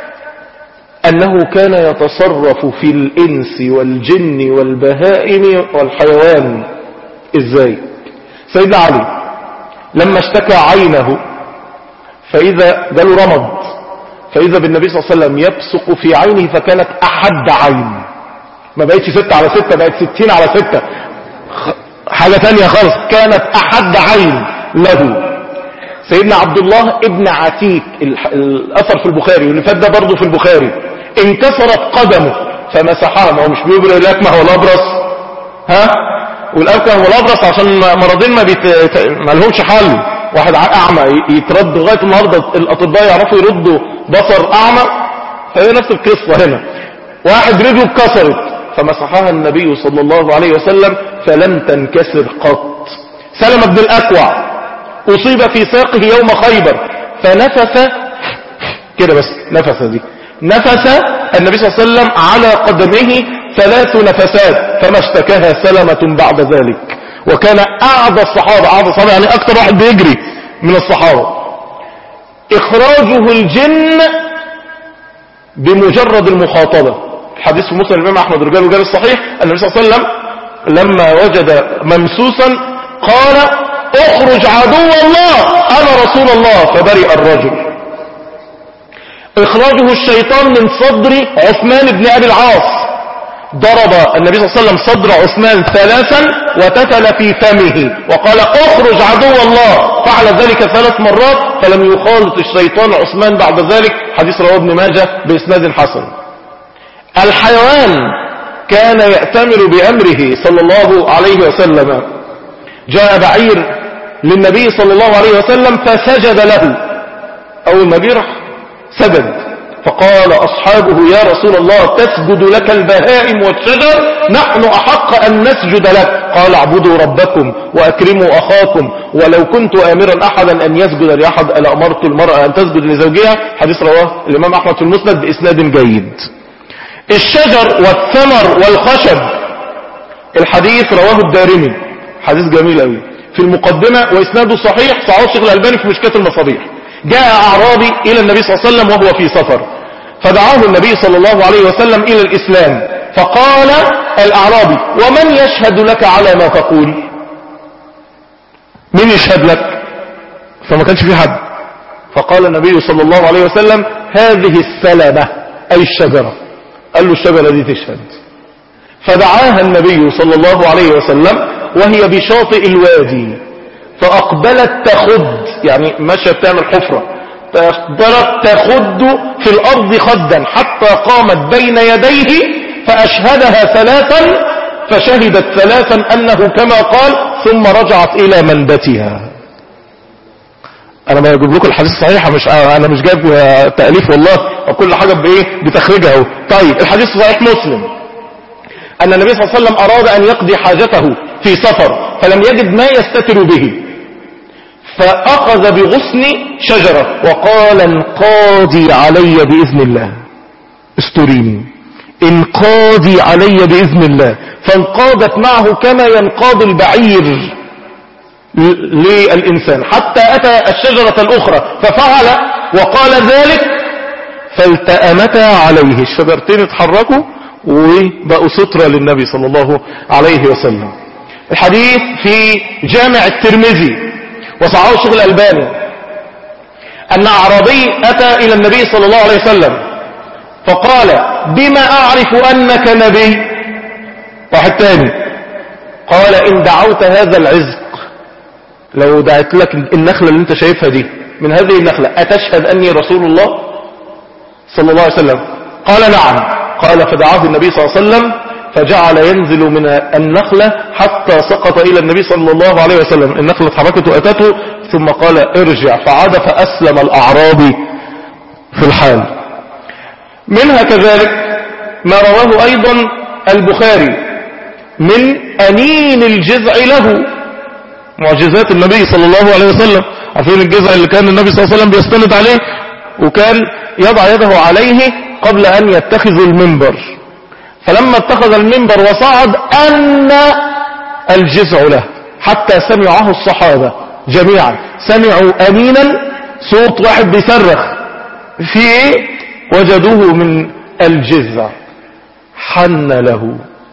أنه كان يتصرف في الإنس والجن والبهائم والحيوان إزاي سيدنا علي لما اشتكى عينه فإذا جاله رمض فإذا بالنبي صلى الله عليه وسلم يبصق في عينه فكانت أحد عين ما بقتش ستة على ستة بقت ستين على ستة حاجة تانية خالص كانت أحد عين له سيدنا عبد الله ابن عتيك الأثر في البخاري واللي فات ده برضه في البخاري انكسرت قدمه فمسحها ما هو مش بيبرئ الاكمه والابرص ها والاكمه والابرص عشان مرضين ما, بيت... ما لهمش حل واحد اعمى يترد لغايه النهارده الاطباء يعرفوا يردوا بصر اعمى فهي نفس القصه هنا واحد رجله اتكسرت فمسحها النبي صلى الله عليه وسلم فلم تنكسر قط سلم بن الاكوع اصيب في ساقه يوم خيبر فنفس كده بس نفس دي نفس النبي صلى الله عليه وسلم على قدمه ثلاث نفسات فما اشتكاها سلمة بعد ذلك وكان أعدى الصحابة أعدى الصحابة يعني أكثر واحد بيجري من الصحابة إخراجه الجن بمجرد المخاطبة الحديث في مسلم الإمام أحمد رجال وجال الصحيح النبي صلى الله عليه وسلم لما وجد ممسوسا قال اخرج عدو الله أنا رسول الله فبرئ الرجل إخراجه الشيطان من صدر عثمان بن أبي العاص ضرب النبي صلى الله عليه وسلم صدر عثمان ثلاثا وتتل في فمه وقال اخرج عدو الله فعل ذلك ثلاث مرات فلم يخالط الشيطان عثمان بعد ذلك حديث رواه ابن ماجه بإسناد حسن الحيوان كان يأتمر بأمره صلى الله عليه وسلم جاء بعير للنبي صلى الله عليه وسلم فسجد له أول ما بيرح سجد فقال أصحابه يا رسول الله تسجد لك البهائم والشجر نحن أحق أن نسجد لك قال اعبدوا ربكم وأكرموا أخاكم ولو كنت آمرا أحدا أن يسجد لأحد ألا أمرت المرأة أن تسجد لزوجها حديث رواه الإمام أحمد في المسند بإسناد جيد الشجر والثمر والخشب الحديث رواه الدارمي حديث جميل قوي في المقدمة وإسناده صحيح صحيح الشيخ الألباني في مشكاة المصابيح جاء أعرابي إلى النبي صلى الله عليه وسلم وهو في سفر فدعاه النبي صلى الله عليه وسلم إلى الإسلام فقال الأعرابي ومن يشهد لك على ما تقول من يشهد لك فما كانش في حد فقال النبي صلى الله عليه وسلم هذه السلمة أي الشجرة قال له الشجرة دي تشهد فدعاها النبي صلى الله عليه وسلم وهي بشاطئ الوادي فأقبلت تخد يعني مشى تعمل حفرة فأقبلت تخد في الأرض خدا حتى قامت بين يديه فأشهدها ثلاثا فشهدت ثلاثا أنه كما قال ثم رجعت إلى منبتها أنا ما أجيب لكم الحديث صحيح مش أنا مش جايب تأليف والله وكل حاجة بإيه بتخرجها اهو طيب الحديث صحيح مسلم أن النبي صلى الله عليه وسلم أراد أن يقضي حاجته في سفر فلم يجد ما يستتر به فأخذ بغصن شجرة وقال انقاضي علي بإذن الله استريني انقاضي علي بإذن الله فانقاضت معه كما ينقاض البعير للإنسان حتى أتى الشجرة الأخرى ففعل وقال ذلك فالتأمتا عليه الشجرتين اتحركوا وبقوا سترة للنبي صلى الله عليه وسلم الحديث في جامع الترمذي وصعاه الشيخ الألباني أن أعرابي أتى إلى النبي صلى الله عليه وسلم فقال بما أعرف أنك نبي واحد تاني قال إن دعوت هذا العزق لو دعت لك النخلة اللي انت شايفها دي من هذه النخلة أتشهد أني رسول الله صلى الله عليه وسلم قال نعم قال فدعاه النبي صلى الله عليه وسلم فجعل ينزل من النخلة حتى سقط إلى النبي صلى الله عليه وسلم النخلة اتحركت وأتته ثم قال ارجع فعاد فأسلم الأعرابي في الحال منها كذلك ما رواه أيضا البخاري من أنين الجزع له معجزات النبي صلى الله عليه وسلم عارفين الجزع اللي كان النبي صلى الله عليه وسلم بيستند عليه وكان يضع يده عليه قبل أن يتخذ المنبر فلما اتخذ المنبر وصعد أن الجزع له حتى سمعه الصحابة جميعا سمعوا أمينا صوت واحد بيصرخ في ايه وجدوه من الجزع حن له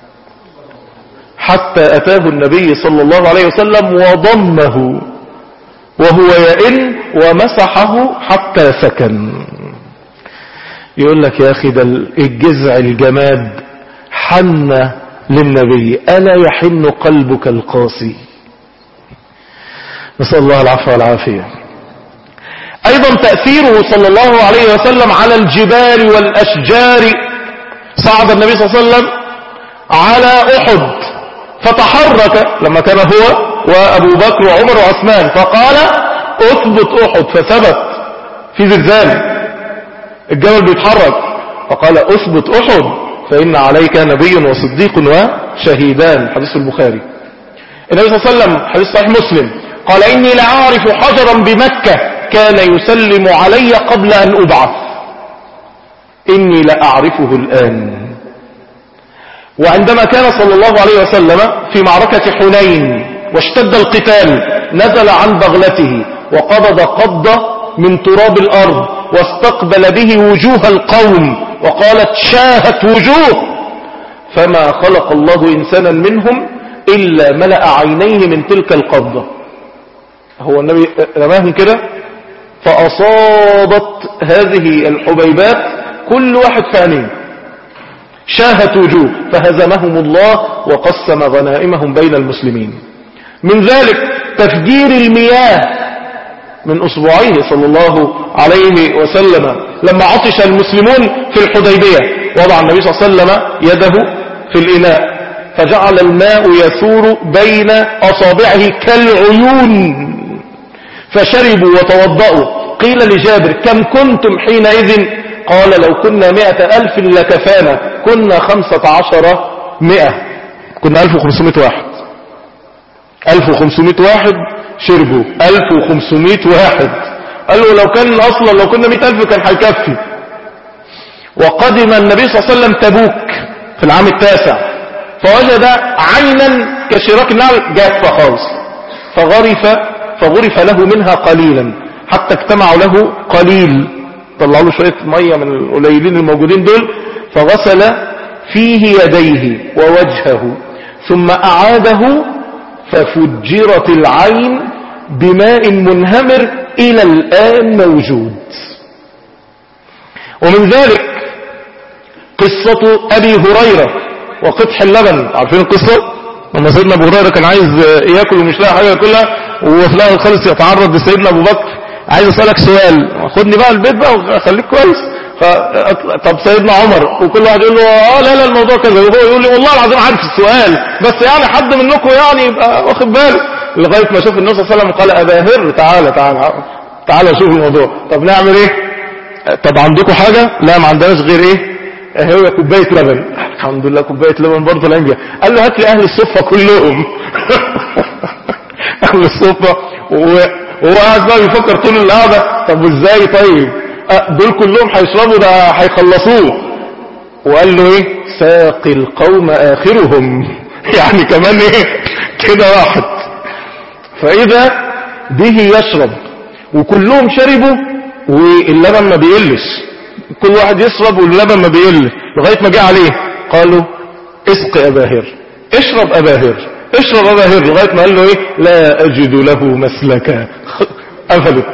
حتى أتاه النبي صلى الله عليه وسلم وضمه وهو يئن ومسحه حتى سكن يقول لك يا أخي ده الجزع الجماد حن للنبي ألا يحن قلبك القاسي نسأل الله العفو والعافية أيضا أيضا تأثيره صلى الله عليه وسلم على الجبال والأشجار صعد النبي صلى الله عليه وسلم على أحد فتحرك لما كان هو وأبو بكر وعمر وعثمان فقال أثبت أحد فثبت في زلزال الجبل بيتحرك فقال أثبت أحد فإن عليك نبي وصديق وشهيدان حديث البخاري النبي صلى الله عليه وسلم حديث صحيح مسلم قال إني لأعرف حجرا بمكة كان يسلم علي قبل أن أبعث إني لأعرفه الآن وعندما كان صلى الله عليه وسلم في معركة حنين واشتد القتال نزل عن بغلته وقبض قبضة من تراب الأرض واستقبل به وجوه القوم وقالت شاهت وجوه فما خلق الله إنسانا منهم إلا ملأ عينيه من تلك القبضة هو النبي رماهم كده فأصابت هذه الحبيبات كل واحد فانين شاهت وجوه فهزمهم الله وقسم غنائمهم بين المسلمين من ذلك تفجير المياه من أسبوعيه صلى الله عليه وسلم لما عطش المسلمون في الحديبية وضع النبي صلى الله عليه وسلم يده في الإناء فجعل الماء يثور بين أصابعه كالعيون فشربوا وتوضأوا قيل لجابر كم كنتم حينئذ قال لو كنا مئة ألف لكفانا كنا خمسة عشر مئة كنا ألف وخمسمائة واحد ألف وخمسمائة واحد شربوا ألف وخمسمائة واحد قالوا لو كان أصلا لو كنا مئة ألف كان هيكفي وقدم النبي صلى الله عليه وسلم تبوك في العام التاسع فوجد عينا كشراك النعل جافة خالص فغرف فغرف له منها قليلا حتى اجتمعوا له قليل طلعوا له شوية مية من القليلين الموجودين دول فغسل فيه يديه ووجهه ثم أعاده ففجرت العين بماء منهمر إلى الآن موجود ومن ذلك قصة أبي هريرة وقطح اللبن عارفين القصة لما سيدنا أبو هريرة كان عايز يأكل ومش لاقي حاجة ياكلها وفي الآخر خالص يتعرض لسيدنا أبو بكر عايز أسألك سؤال خدني بقى البيت بقى وخليك كويس ف... طب سيدنا عمر وكل واحد يقول له اه لا لا الموضوع كذا وهو يقول لي والله العظيم عارف السؤال بس يعني حد منكم يعني يبقى واخد باله لغايه ما شوف النبي صلى الله عليه وسلم قال ابا هر تعالى تعالى تعالى شوف الموضوع طب نعمل ايه طب عندكم حاجه لا ما عندناش غير ايه هي كوبايه لبن الحمد لله كوبايه لبن برضه الانجا قال له هات لي اهل الصفه كلهم اهل الصفه وهو قاعد بقى بيفكر طول القعده طب وازاي طيب دول كلهم هيشربوا ده هيخلصوه وقال له ايه ساقي القوم اخرهم يعني كمان ايه كده راحت فاذا به يشرب وكلهم شربوا واللبن ما بيقلش كل واحد يشرب واللبن ما بيقلش لغايه ما جه عليه قالوا اسق ابا هر اشرب ابا هر اشرب ابا هر لغايه ما قال له ايه لا اجد له مسلكا قفلت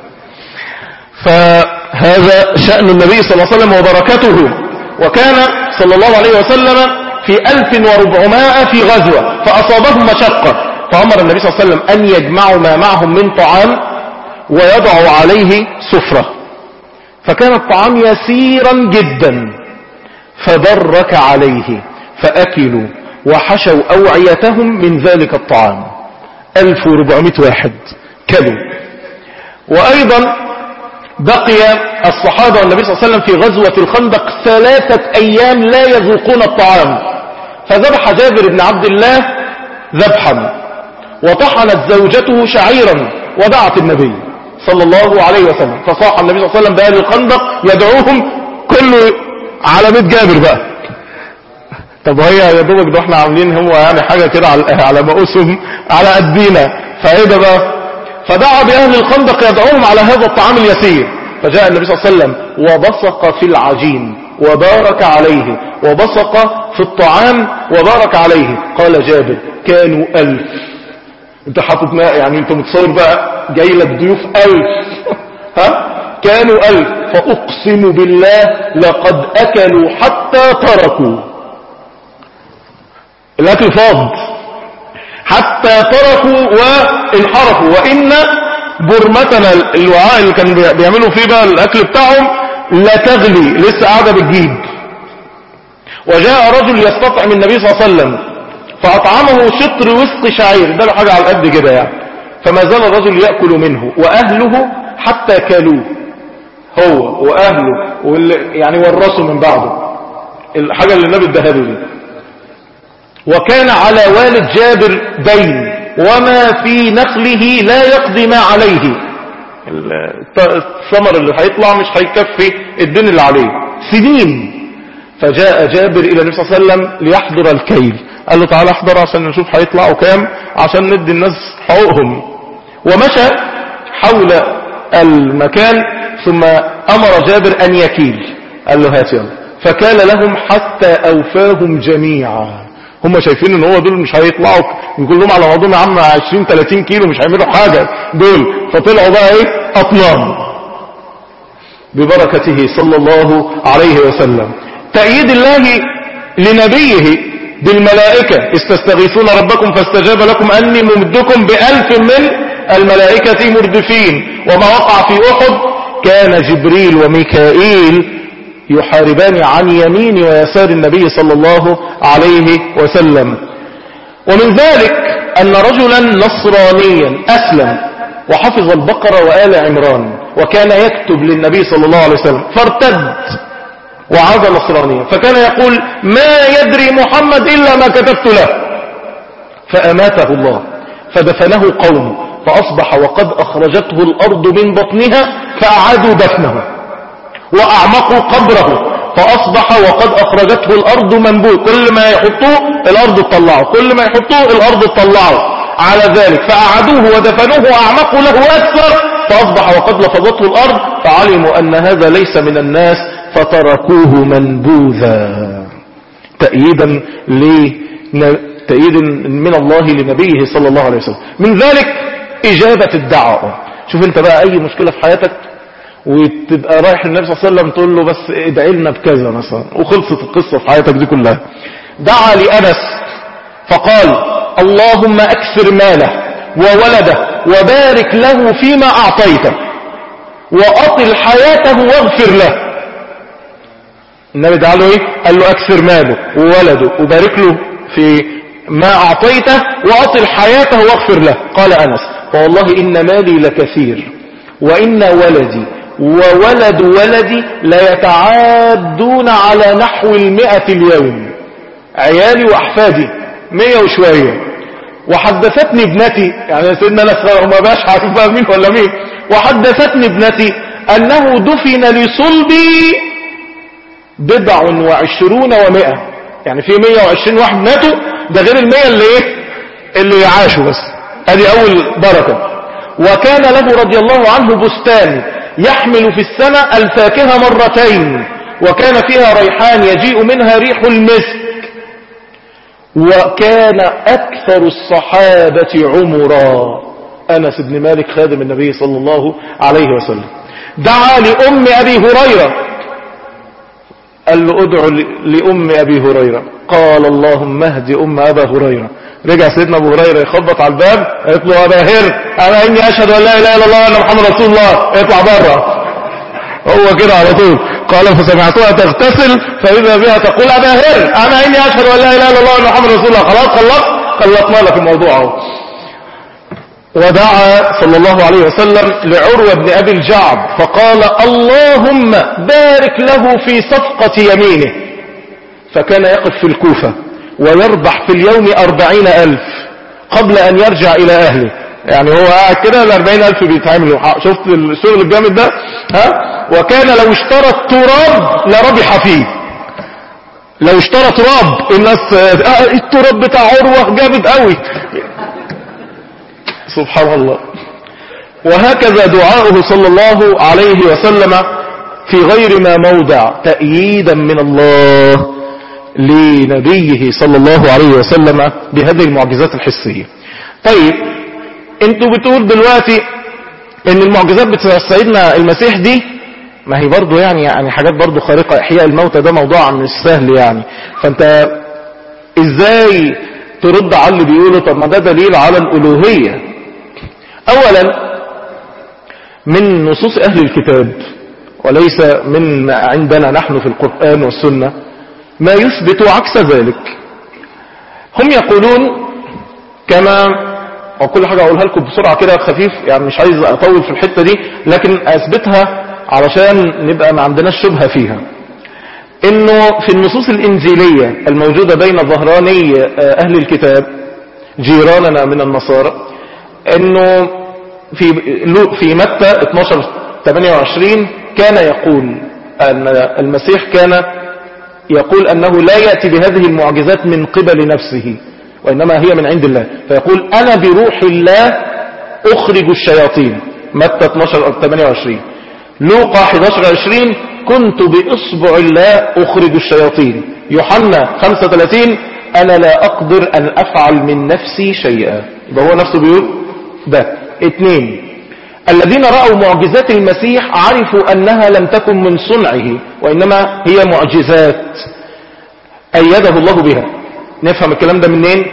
فهذا شأن النبي صلى الله عليه وسلم وبركته وكان صلى الله عليه وسلم في 1400 في غزوة فأصابهم مشقة فأمر النبي صلى الله عليه وسلم أن يجمعوا ما معهم من طعام ويضعوا عليه سفرة فكان الطعام يسيرا جدا فبرك عليه فأكلوا وحشوا أوعيتهم من ذلك الطعام 1400 واحد كلوا وأيضا بقي الصحابة والنبي صلى الله عليه وسلم في غزوة الخندق ثلاثة أيام لا يذوقون الطعام فذبح جابر بن عبد الله ذبحا وطحنت زوجته شعيرا ودعت النبي صلى الله عليه وسلم فصاح النبي صلى الله عليه وسلم بأهل الخندق يدعوهم كله على بيت جابر بقى طب هي يا دوبك ده احنا عاملين هو يعني حاجة كده على على مقوسهم على قدينا فايه ده بقى فدعا بأهل الخندق يدعوهم على هذا الطعام اليسير فجاء النبي صلى الله عليه وسلم وبصق في العجين وبارك عليه وبصق في الطعام وبارك عليه قال جابر كانوا ألف انت حاطط ماء يعني انت متصور بقى جاي لك ضيوف ألف ها كانوا ألف فأقسم بالله لقد أكلوا حتى تركوا الأكل فاض حتى تركوا وانحرفوا وإن برمتنا الوعاء اللي كان بي- بيعملوا فيه بقى الاكل بتاعهم لا تغلي لسه قاعدة بتجيب وجاء رجل يستطعم النبي صلى الله عليه وسلم فأطعمه شطر وسط شعير ده له حاجة على قد كده يعني فما زال الرجل يأكل منه وأهله حتى كالوه هو وأهله واللي يعني ورثوا من بعده الحاجة اللي النبي اداها له دي وكان على والد جابر دين وما في نخله لا يقضي ما عليه الت- الثمر اللي هيطلع مش هيكفي الدين اللي عليه سنين فجاء جابر إلى النبي صلى الله عليه وسلم ليحضر الكيل قال له تعالى احضر عشان نشوف هيطلعوا كام عشان ندي الناس حقوقهم ومشى حول المكان ثم أمر جابر أن يكيل قال له هات يلا فكال لهم حتى أوفاهم جميعا هم شايفين ان هو دول مش هيطلعوا يقول لهم على بعضهم يا عم 20 30 كيلو مش هيعملوا حاجة دول فطلعوا بقى ايه اطنان ببركته صلى الله عليه وسلم تأييد الله لنبيه بالملائكة استستغيثون ربكم فاستجاب لكم أني ممدكم بألف من الملائكة مردفين وما وقع في أحد كان جبريل وميكائيل يحاربان عن يمين ويسار النبي صلى الله عليه وسلم ومن ذلك أن رجلا نصرانيا أسلم وحفظ البقرة وآل عمران وكان يكتب للنبي صلى الله عليه وسلم فارتد وعاد نصرانيا فكان يقول ما يدري محمد إلا ما كتبت له فأماته الله فدفنه قوم فأصبح وقد أخرجته الأرض من بطنها فأعادوا دفنه وأعمقوا قبره فأصبح وقد أخرجته الأرض منبوذ كل ما يحطوه الأرض تطلعه كل ما يحطوه الأرض تطلعه على ذلك فأعادوه ودفنوه وأعمقوا له أكثر فأصبح وقد لفظته الأرض فعلموا أن هذا ليس من الناس فتركوه منبوذا تأييدا ل تأييد من الله لنبيه صلى الله عليه وسلم من ذلك إجابة الدعوة شوف انت بقى أي مشكلة في حياتك وتبقى رايح للنبي صلى الله عليه وسلم تقول له بس ادعي لنا بكذا مثلا وخلصت القصة في حياتك دي كلها دعا لأنس فقال اللهم أكثر ماله وولده وبارك له فيما أعطيته وأطل حياته واغفر له النبي دعا له ايه قال له أكثر ماله وولده وبارك له في ما أعطيته وأطل حياته واغفر له قال أنس فوالله إن مالي لكثير وإن ولدي وولد ولدي ليتعادون على نحو المئة اليوم عيالي وأحفادي مية وشوية وحدثتني ابنتي يعني سيدنا نفسه ما باش عارف بقى مين ولا مين وحدثتني ابنتي أنه دفن لصلبي بضع وعشرون ومئة يعني في مية وعشرين واحد ماتوا ده غير المية اللي ايه اللي يعاشوا بس ادي اول بركة وكان له رضي الله عنه بستان يحمل في السنة الفاكهة مرتين وكان فيها ريحان يجيء منها ريح المسك وكان أكثر الصحابة عمرا أنس بن مالك خادم النبي صلى الله عليه وسلم دعا لأم أبي هريرة قال له ادعو لأم أبي هريرة قال اللهم اهدي أم أبا هريرة رجع سيدنا أبو هريرة يخبط على الباب قالت له أبا هر أنا إني أشهد أن لا إله إلا الله وأن محمد رسول الله اطلع بره هو كده على طول قال فسمعتها تغتسل فإذا بها تقول أبا هر أنا إني أشهد أن لا إله إلا الله وأن محمد رسول الله خلاص خلصت خلصنا لك الموضوع اهو ودعا صلى الله عليه وسلم لعروة بن أبي الجعد فقال اللهم بارك له في صفقة يمينه فكان يقف في الكوفة ويربح في اليوم أربعين ألف قبل أن يرجع إلى أهله يعني هو قاعد كده الأربعين ألف بيتعملوا شفت الشغل الجامد ده ها وكان لو اشترى التراب لربح فيه لو اشترى تراب الناس آه التراب بتاع عروة جامد قوي سبحان الله وهكذا دعاؤه صلى الله عليه وسلم في غير ما موضع تأييدا من الله لنبيه صلى الله عليه وسلم بهذه المعجزات الحسية طيب انتوا بتقول دلوقتي ان المعجزات بتاع سيدنا المسيح دي ما هي برضو يعني يعني حاجات برضو خارقة احياء الموتى ده موضوع مش سهل يعني فانت ازاي ترد على اللي بيقوله طب ما ده دليل على الالوهية اولا من نصوص أهل الكتاب وليس من عندنا نحن في القرآن والسنة ما يثبت عكس ذلك هم يقولون كما وكل حاجة أقولها لكم بسرعة كده خفيف يعني مش عايز أطول في الحتة دي لكن أثبتها علشان نبقى ما عندناش شبهة فيها انه في النصوص الانجيلية الموجودة بين ظهراني اهل الكتاب جيراننا من النصارى انه في في متى 12 28 كان يقول ان المسيح كان يقول انه لا يأتي بهذه المعجزات من قبل نفسه وانما هي من عند الله فيقول انا بروح الله اخرج الشياطين متى 12 28 لوقا 11 20 كنت بإصبع الله أخرج الشياطين يوحنا 35 أنا لا أقدر أن أفعل من نفسي شيئا يبقى هو نفسه بيقول ده اثنين الذين رأوا معجزات المسيح عرفوا أنها لم تكن من صنعه وإنما هي معجزات أيده الله بها نفهم الكلام ده منين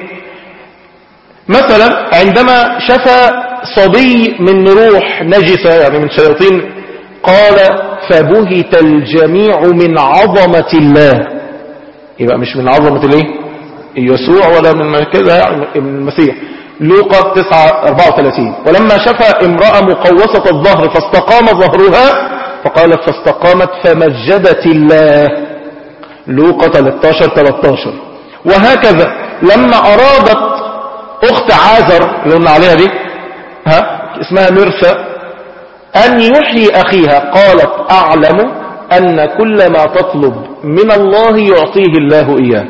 مثلا عندما شفى صبي من روح نجسة يعني من شياطين قال فبهت الجميع من عظمة الله يبقى مش من عظمة الايه يسوع ولا من كذا يعني من المسيح لوقا 9 34 ولما شفى امرأة مقوسة الظهر فاستقام ظهرها فقالت فاستقامت فمجدت الله لوقا 13 13 وهكذا لما أرادت أخت عازر اللي قلنا عليها دي ها اسمها مرثى أن يحيي أخيها قالت أعلم أن كل ما تطلب من الله يعطيه الله إياه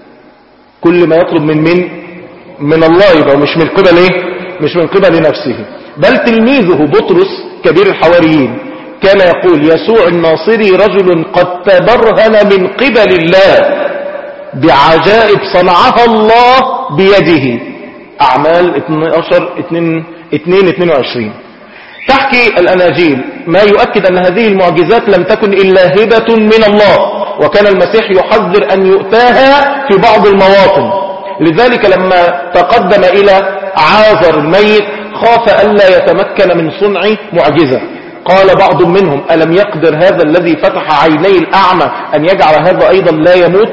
كل ما يطلب من من من الله يبقى مش من قبل إيه مش من قبل نفسه بل تلميذه بطرس كبير الحواريين كان يقول يسوع الناصري رجل قد تبرهن من قبل الله بعجائب صنعها الله بيده أعمال 12 2 2 22 تحكي الأناجيل ما يؤكد أن هذه المعجزات لم تكن إلا هبة من الله وكان المسيح يحذر أن يؤتاها في بعض المواطن لذلك لما تقدم إلى عازر الميت خاف ألا يتمكن من صنع معجزة قال بعض منهم ألم يقدر هذا الذي فتح عيني الأعمى أن يجعل هذا أيضا لا يموت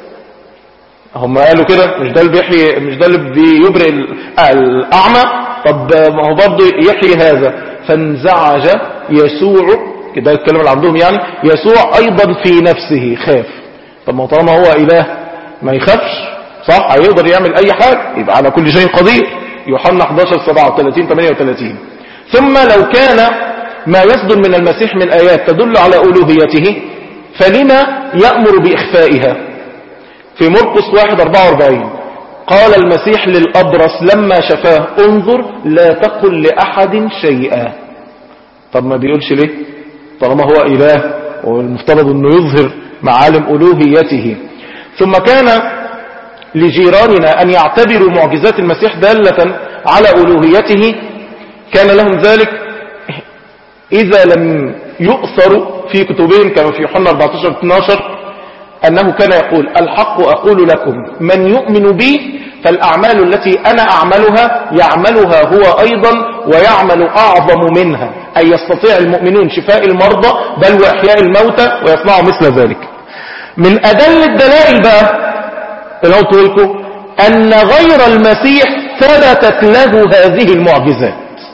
هم قالوا كده مش ده اللي بيحيي مش ده اللي بيبرئ الأعمى طب ما هو برضه يحيي هذا فانزعج يسوع كده الكلام اللي عندهم يعني يسوع أيضا في نفسه خاف طب ما طالما هو إله ما يخافش صح هيقدر يعمل أي حاجة يبقى على كل شيء قدير يوحنا 11 37 38 ثم لو كان ما يصدر من المسيح من آيات تدل على ألوهيته فلما يأمر بإخفائها في مرقس 1 44 قال المسيح للأبرص لما شفاه انظر لا تقل لأحد شيئا طب ما بيقولش ليه طالما هو إله والمفترض أنه يظهر معالم ألوهيته ثم كان لجيراننا أن يعتبروا معجزات المسيح دالة على ألوهيته كان لهم ذلك إذا لم يؤثر في كتبهم كما في يوحنا 14 12 أنه كان يقول الحق أقول لكم من يؤمن بي فالأعمال التي أنا أعملها يعملها هو أيضا ويعمل أعظم منها أي يستطيع المؤمنون شفاء المرضى بل وإحياء الموتى ويصنعوا مثل ذلك من أدل الدلائل بقى اللي قلت لكم أن غير المسيح ثبتت له هذه المعجزات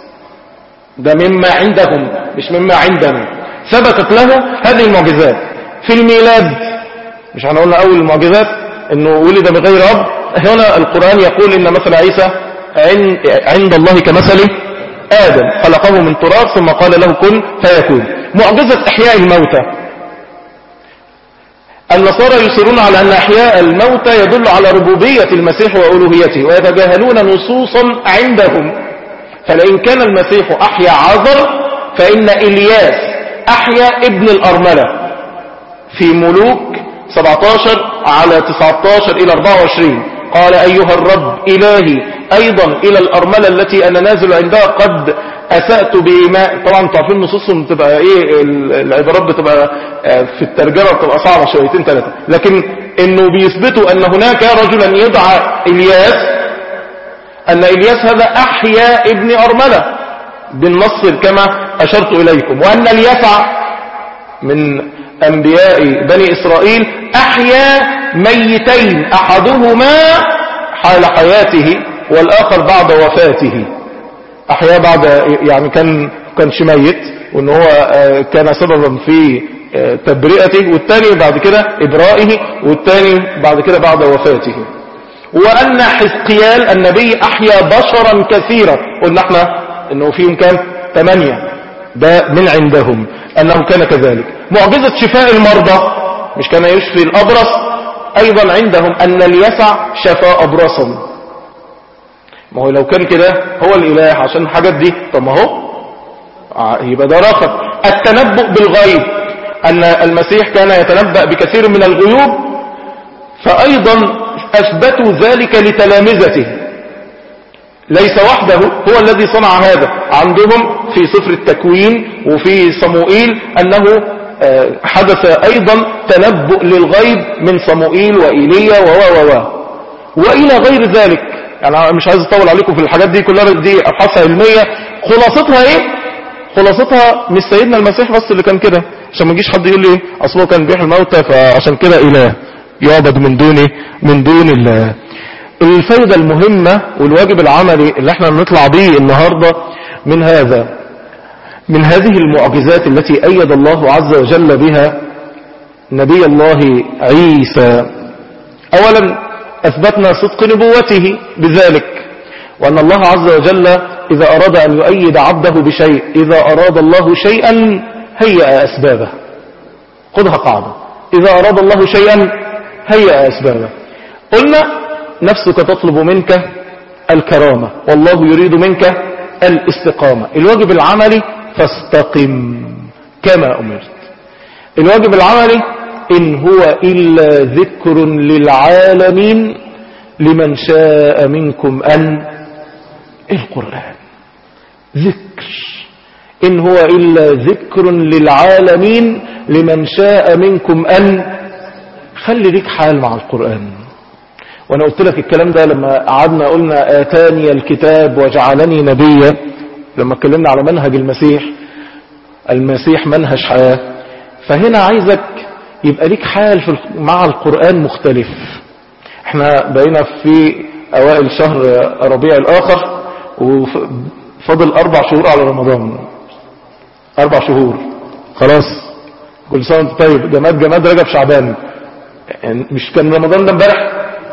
ده مما عندهم مش مما عندنا ثبتت له هذه المعجزات في الميلاد مش احنا قلنا اول المعجزات انه ولد بغير اب هنا القرآن يقول ان مثل عيسى عند الله كمثل ادم خلقه من تراب ثم قال له كن فيكون معجزة احياء الموتى النصارى يصرون على ان احياء الموتى يدل على ربوبية المسيح والوهيته ويتجاهلون نصوصا عندهم فلئن كان المسيح احيا عذر فان الياس احيا ابن الارملة في ملوك 17 على 19 إلى 24 قال أيها الرب إلهي أيضا إلى الأرملة التي أنا نازل عندها قد أسأت بإيماء طبعا تعرفين نصوصهم بتبقى إيه العبارات بتبقى في الترجمة بتبقى صعبة شويتين ثلاثة لكن إنه بيثبتوا أن هناك رجلا يدعى إلياس أن إلياس هذا أحيا ابن أرملة بالنص كما أشرت إليكم وأن اليسع من أنبياء بني إسرائيل أحيا ميتين أحدهما حال حياته والآخر بعد وفاته أحيا بعد يعني كان كانش ميت وأن هو آه، كان سببا في آه، تبرئته والثاني بعد كده إبرائه والثاني بعد كده بعد وفاته وأن حزقيال النبي أحيا بشرا كثيرا قلنا احنا أنه فيهم كان ثمانية ده من عندهم أنه كان كذلك معجزة شفاء المرضى مش كان يشفي الأبرص أيضا عندهم أن اليسع شفاء أبرصا ما هو لو كان كده هو الإله عشان الحاجات دي طب ما هو ع- يبقى ده رخص التنبؤ بالغيب أن المسيح كان يتنبأ بكثير من الغيوب فأيضا أثبتوا ذلك لتلامذته ليس وحده هو الذي صنع هذا عندهم في سفر التكوين وفي صموئيل أنه آه، حدث أيضا تنبؤ للغيب من صموئيل وإيليا و و و وإلى غير ذلك يعني أنا مش عايز أطول عليكم في الحاجات دي كلها دي أبحاث علمية خلاصتها إيه خلاصتها مش سيدنا المسيح بس اللي كان كده عشان ما يجيش حد يقول لي أصله كان بيحيي الموتى فعشان كده إله يعبد من دونه من دون الله الفايدة المهمة والواجب العملي اللي احنا نطلع به النهاردة من هذا من هذه المعجزات التي أيد الله عز وجل بها نبي الله عيسى أولا أثبتنا صدق نبوته بذلك وأن الله عز وجل إذا أراد أن يؤيد عبده بشيء إذا أراد الله شيئا هيأ أسبابه خذها قاعدة إذا أراد الله شيئا هيأ أسبابه قلنا نفسك تطلب منك الكرامة والله يريد منك الاستقامة الواجب العملي فاستقم كما أمرت الواجب العملي إن هو إلا ذكر للعالمين لمن شاء منكم أن القرآن ذكر إن هو إلا ذكر للعالمين لمن شاء منكم أن خلي ليك حال مع القرآن وانا قلت لك الكلام ده لما قعدنا قلنا آتاني الكتاب وجعلني نبيا لما اتكلمنا على منهج المسيح المسيح منهج حياة فهنا عايزك يبقى ليك حال في الق- مع القرآن مختلف احنا بقينا في اوائل شهر ربيع الاخر وفضل اربع شهور على رمضان اربع شهور خلاص كل سنة وانت طيب جماد جماد رجب شعبان يعني مش كان رمضان ده امبارح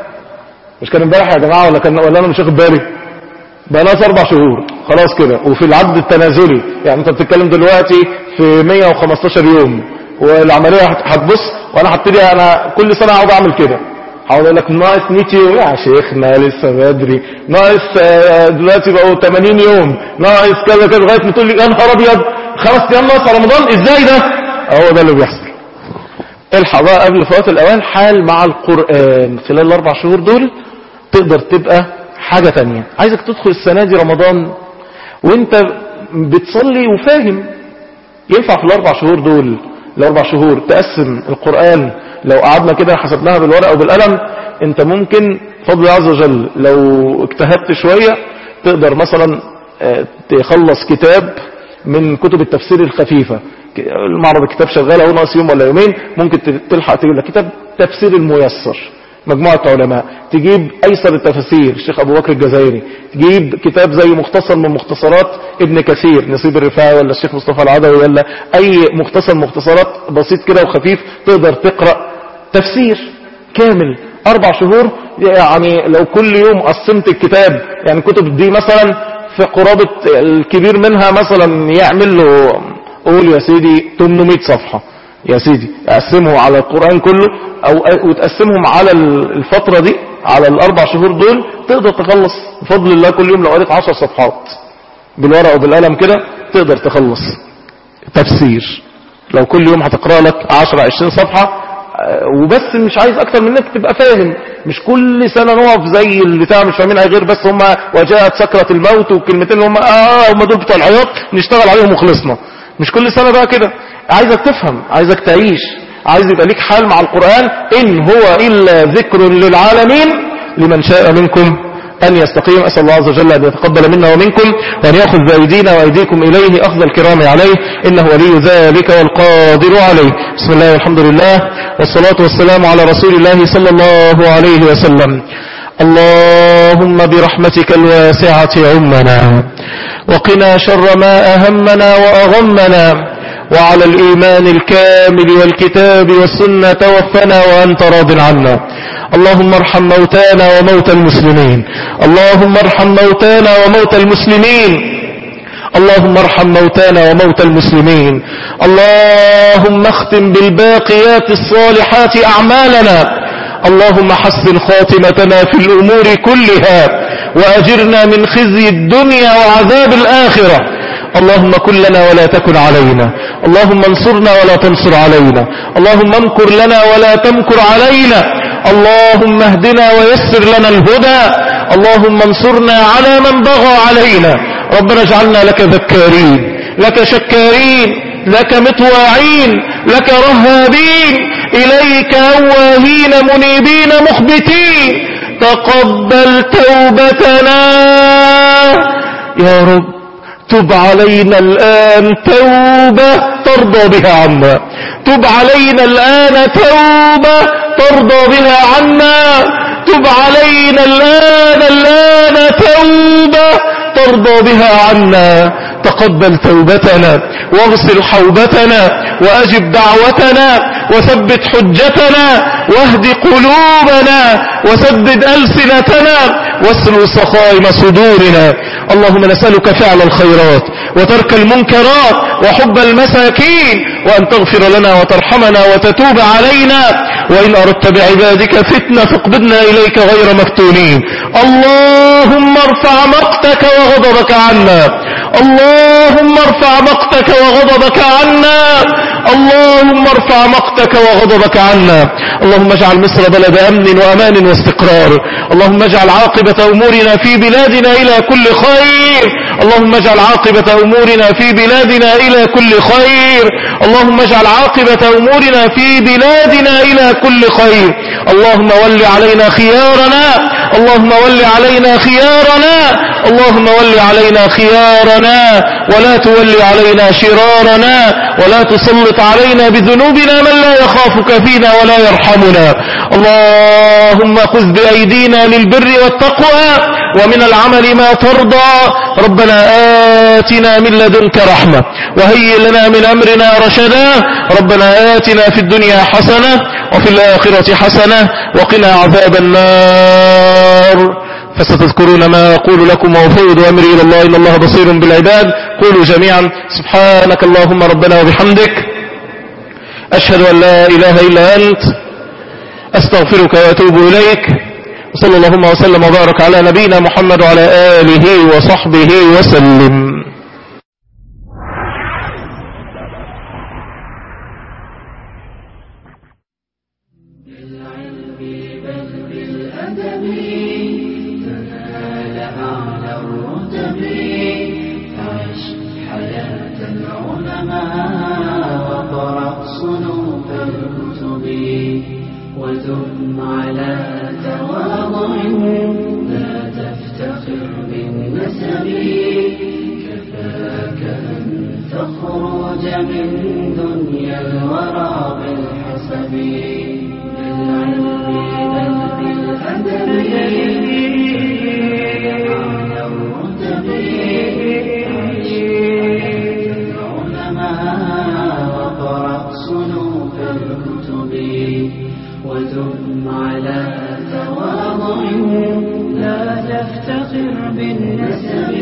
مش كان امبارح يا جماعة ولا كان ولا انا مش واخد بالي بقى ناقص اربع شهور خلاص كده وفي العد التنازلي يعني انت بتتكلم دلوقتي في 115 يوم والعملية هت- هتبص وانا هبتدي انا كل سنة اقعد اعمل كده هقعد اقول لك ناقص 100 يوم يا شيخنا لسه بدري ناقص آه، دلوقتي بقوا 80 يوم ناقص كذا كذا لغايه ما تقول لي يا نهار ابيض خمس ايام ناقص على رمضان ازاي ده؟ هو ده اللي بيحصل الحق بقى قبل فوات الاوان حال مع القرآن خلال الاربع شهور دول تقدر تبقى حاجة تانية عايزك تدخل السنة دي رمضان وانت بتصلي وفاهم ينفع في الاربع شهور دول الاربع شهور تقسم القرآن لو قعدنا كده حسبناها بالورقة وبالقلم انت ممكن فضل الله عز وجل لو اجتهدت شوية تقدر مثلا آه، تخلص كتاب من كتب التفسير الخفيفة ك- المعرض الكتاب شغال اهو ناقص يوم ولا يومين ممكن ت- تلحق تجيب لك كتاب تفسير الميسر مجموعة علماء تجيب ايسر التفاسير الشيخ ابو بكر الجزائري تجيب كتاب زي مختصر من مختصرات ابن كثير نصيب الرفاعي ولا الشيخ مصطفى العدوي ولا اي مختصر مختصرات بسيط كده وخفيف تقدر تقرأ تفسير كامل اربع شهور يعني لو كل يوم قسمت الكتاب يعني الكتب دي مثلا في قرابة الكبير منها مثلا يعمل له قول يا سيدي 800 صفحة يا سيدي اقسمه على القرآن كله او وتقسمهم على الفترة دي على الاربع شهور دول تقدر تخلص بفضل الله كل يوم لو قريت 10 صفحات بالورقة وبالقلم كده تقدر تخلص تفسير لو كل يوم هتقرأ لك 10 20 صفحة آه، وبس مش عايز اكتر منك تبقى فاهم مش كل سنة نقف زي البتاع مش فاهمين أي غير بس هم وجاءت سكرة الموت والكلمتين اللي هم اه هم دول بتوع العياط نشتغل عليهم وخلصنا مش كل سنة بقى كده عايزك تفهم عايزك تعيش عايز يبقى ليك حال مع القرآن إن هو إلا ذكر للعالمين لمن شاء منكم أن يستقيم أسأل الله عز وجل أن يتقبل منا ومنكم وأن يأخذ بأيدينا وأيديكم إليه أخذ الكرام عليه إنه ولي ذلك والقادر عليه بسم الله والحمد لله والصلاة والسلام على رسول الله صلى الله عليه وسلم اللهم برحمتك الواسعة عمنا وقنا شر ما أهمنا وأغمنا وعلى الإيمان الكامل والكتاب والسنة توفنا وأنت راض عنا اللهم ارحم موتانا وموتى المسلمين اللهم ارحم موتانا وموتى المسلمين اللهم ارحم موتانا وموتى المسلمين اللهم اختم بالباقيات الصالحات أعمالنا اللهم حسن خاتمتنا في الأمور كلها وأجرنا من خزي الدنيا وعذاب الآخرة اللهم كن لنا ولا تكن علينا اللهم انصرنا ولا تنصر علينا اللهم امكر لنا ولا تمكر علينا اللهم اهدنا ويسر لنا الهدى اللهم انصرنا على من بغى علينا ربنا اجعلنا لك ذكارين لك شكارين لك مطواعين لك رهابين إليك أواهين منيبين مخبتين تقبل توبتنا يا رب تب علينا الآن توبة ترضى بها عنا تب علينا الآن توبة ترضى بها عنا تب علينا الآن الآن توبة ترضى بها عنا تقبل توبتنا واغسل حوبتنا وأجب دعوتنا وثبت حجتنا واهد قلوبنا وسدد ألسنتنا واسلل سخائم صدورنا اللهم نسألك فعل الخيرات وترك المنكرات وحب المساكين وأن تغفر لنا وترحمنا وتتوب علينا وإن أردت بعبادك فتنة فاقبضنا إليك غير مفتونين اللهم ارفع مقتك وغضبك عنا اللهم ارفع مقتك وغضبك عنا اللهم ارفع مقتك وغضبك عنا اللهم اجعل مصر بلد أمن وأمان واستقرار اللهم اجعل عاقبة أمورنا في بلادنا إلى كل خير اللهم اجعل عاقبة أمورنا في بلادنا إلى كل خير اللهم اجعل عاقبة أمورنا في بلادنا إلى كل خير اللهم ول علينا خيارنا اللهم ول علينا خيارنا اللهم ول علينا خيارنا ولا تول علينا شرارنا ولا تسلط علينا بذنوبنا من لا يخافك فينا ولا يرحمنا اللهم خذ بأيدينا للبر والتقوى ومن العمل ما ترضى ربنا آتنا من لدنك رحمة وهيئ لنا من أمرنا رشدا ربنا آتنا في الدنيا حسنة وفي الآخرة حسنة وقنا عذاب النار فستذكرون ما أقول لكم وأفوض أمري إلى الله إن الله بصير بالعباد قولوا جميعا سبحانك اللهم ربنا وبحمدك أشهد أن لا إله إلا أنت أستغفرك وأتوب إليك وصلى اللهم وسلم وبارك على نبينا محمد وعلى آله وصحبه وسلم بالأدب تنال أعلى الرتب عش حياة العلماء وقرأ صنوف الكتب ودم على تواضع لا تفتخر بالنسب كفاك أن تخرج من دنيا الورى بالحسب بالعلم بل بالأدب على الرتب عيش حياة العلماء وقرأ صنوف الكتب ودم على تواضع لا تفتخر بالنسب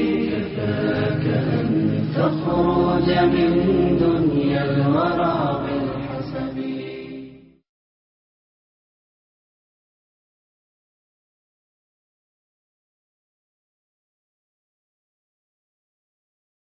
كفاك أن تخرج من دنيا الورى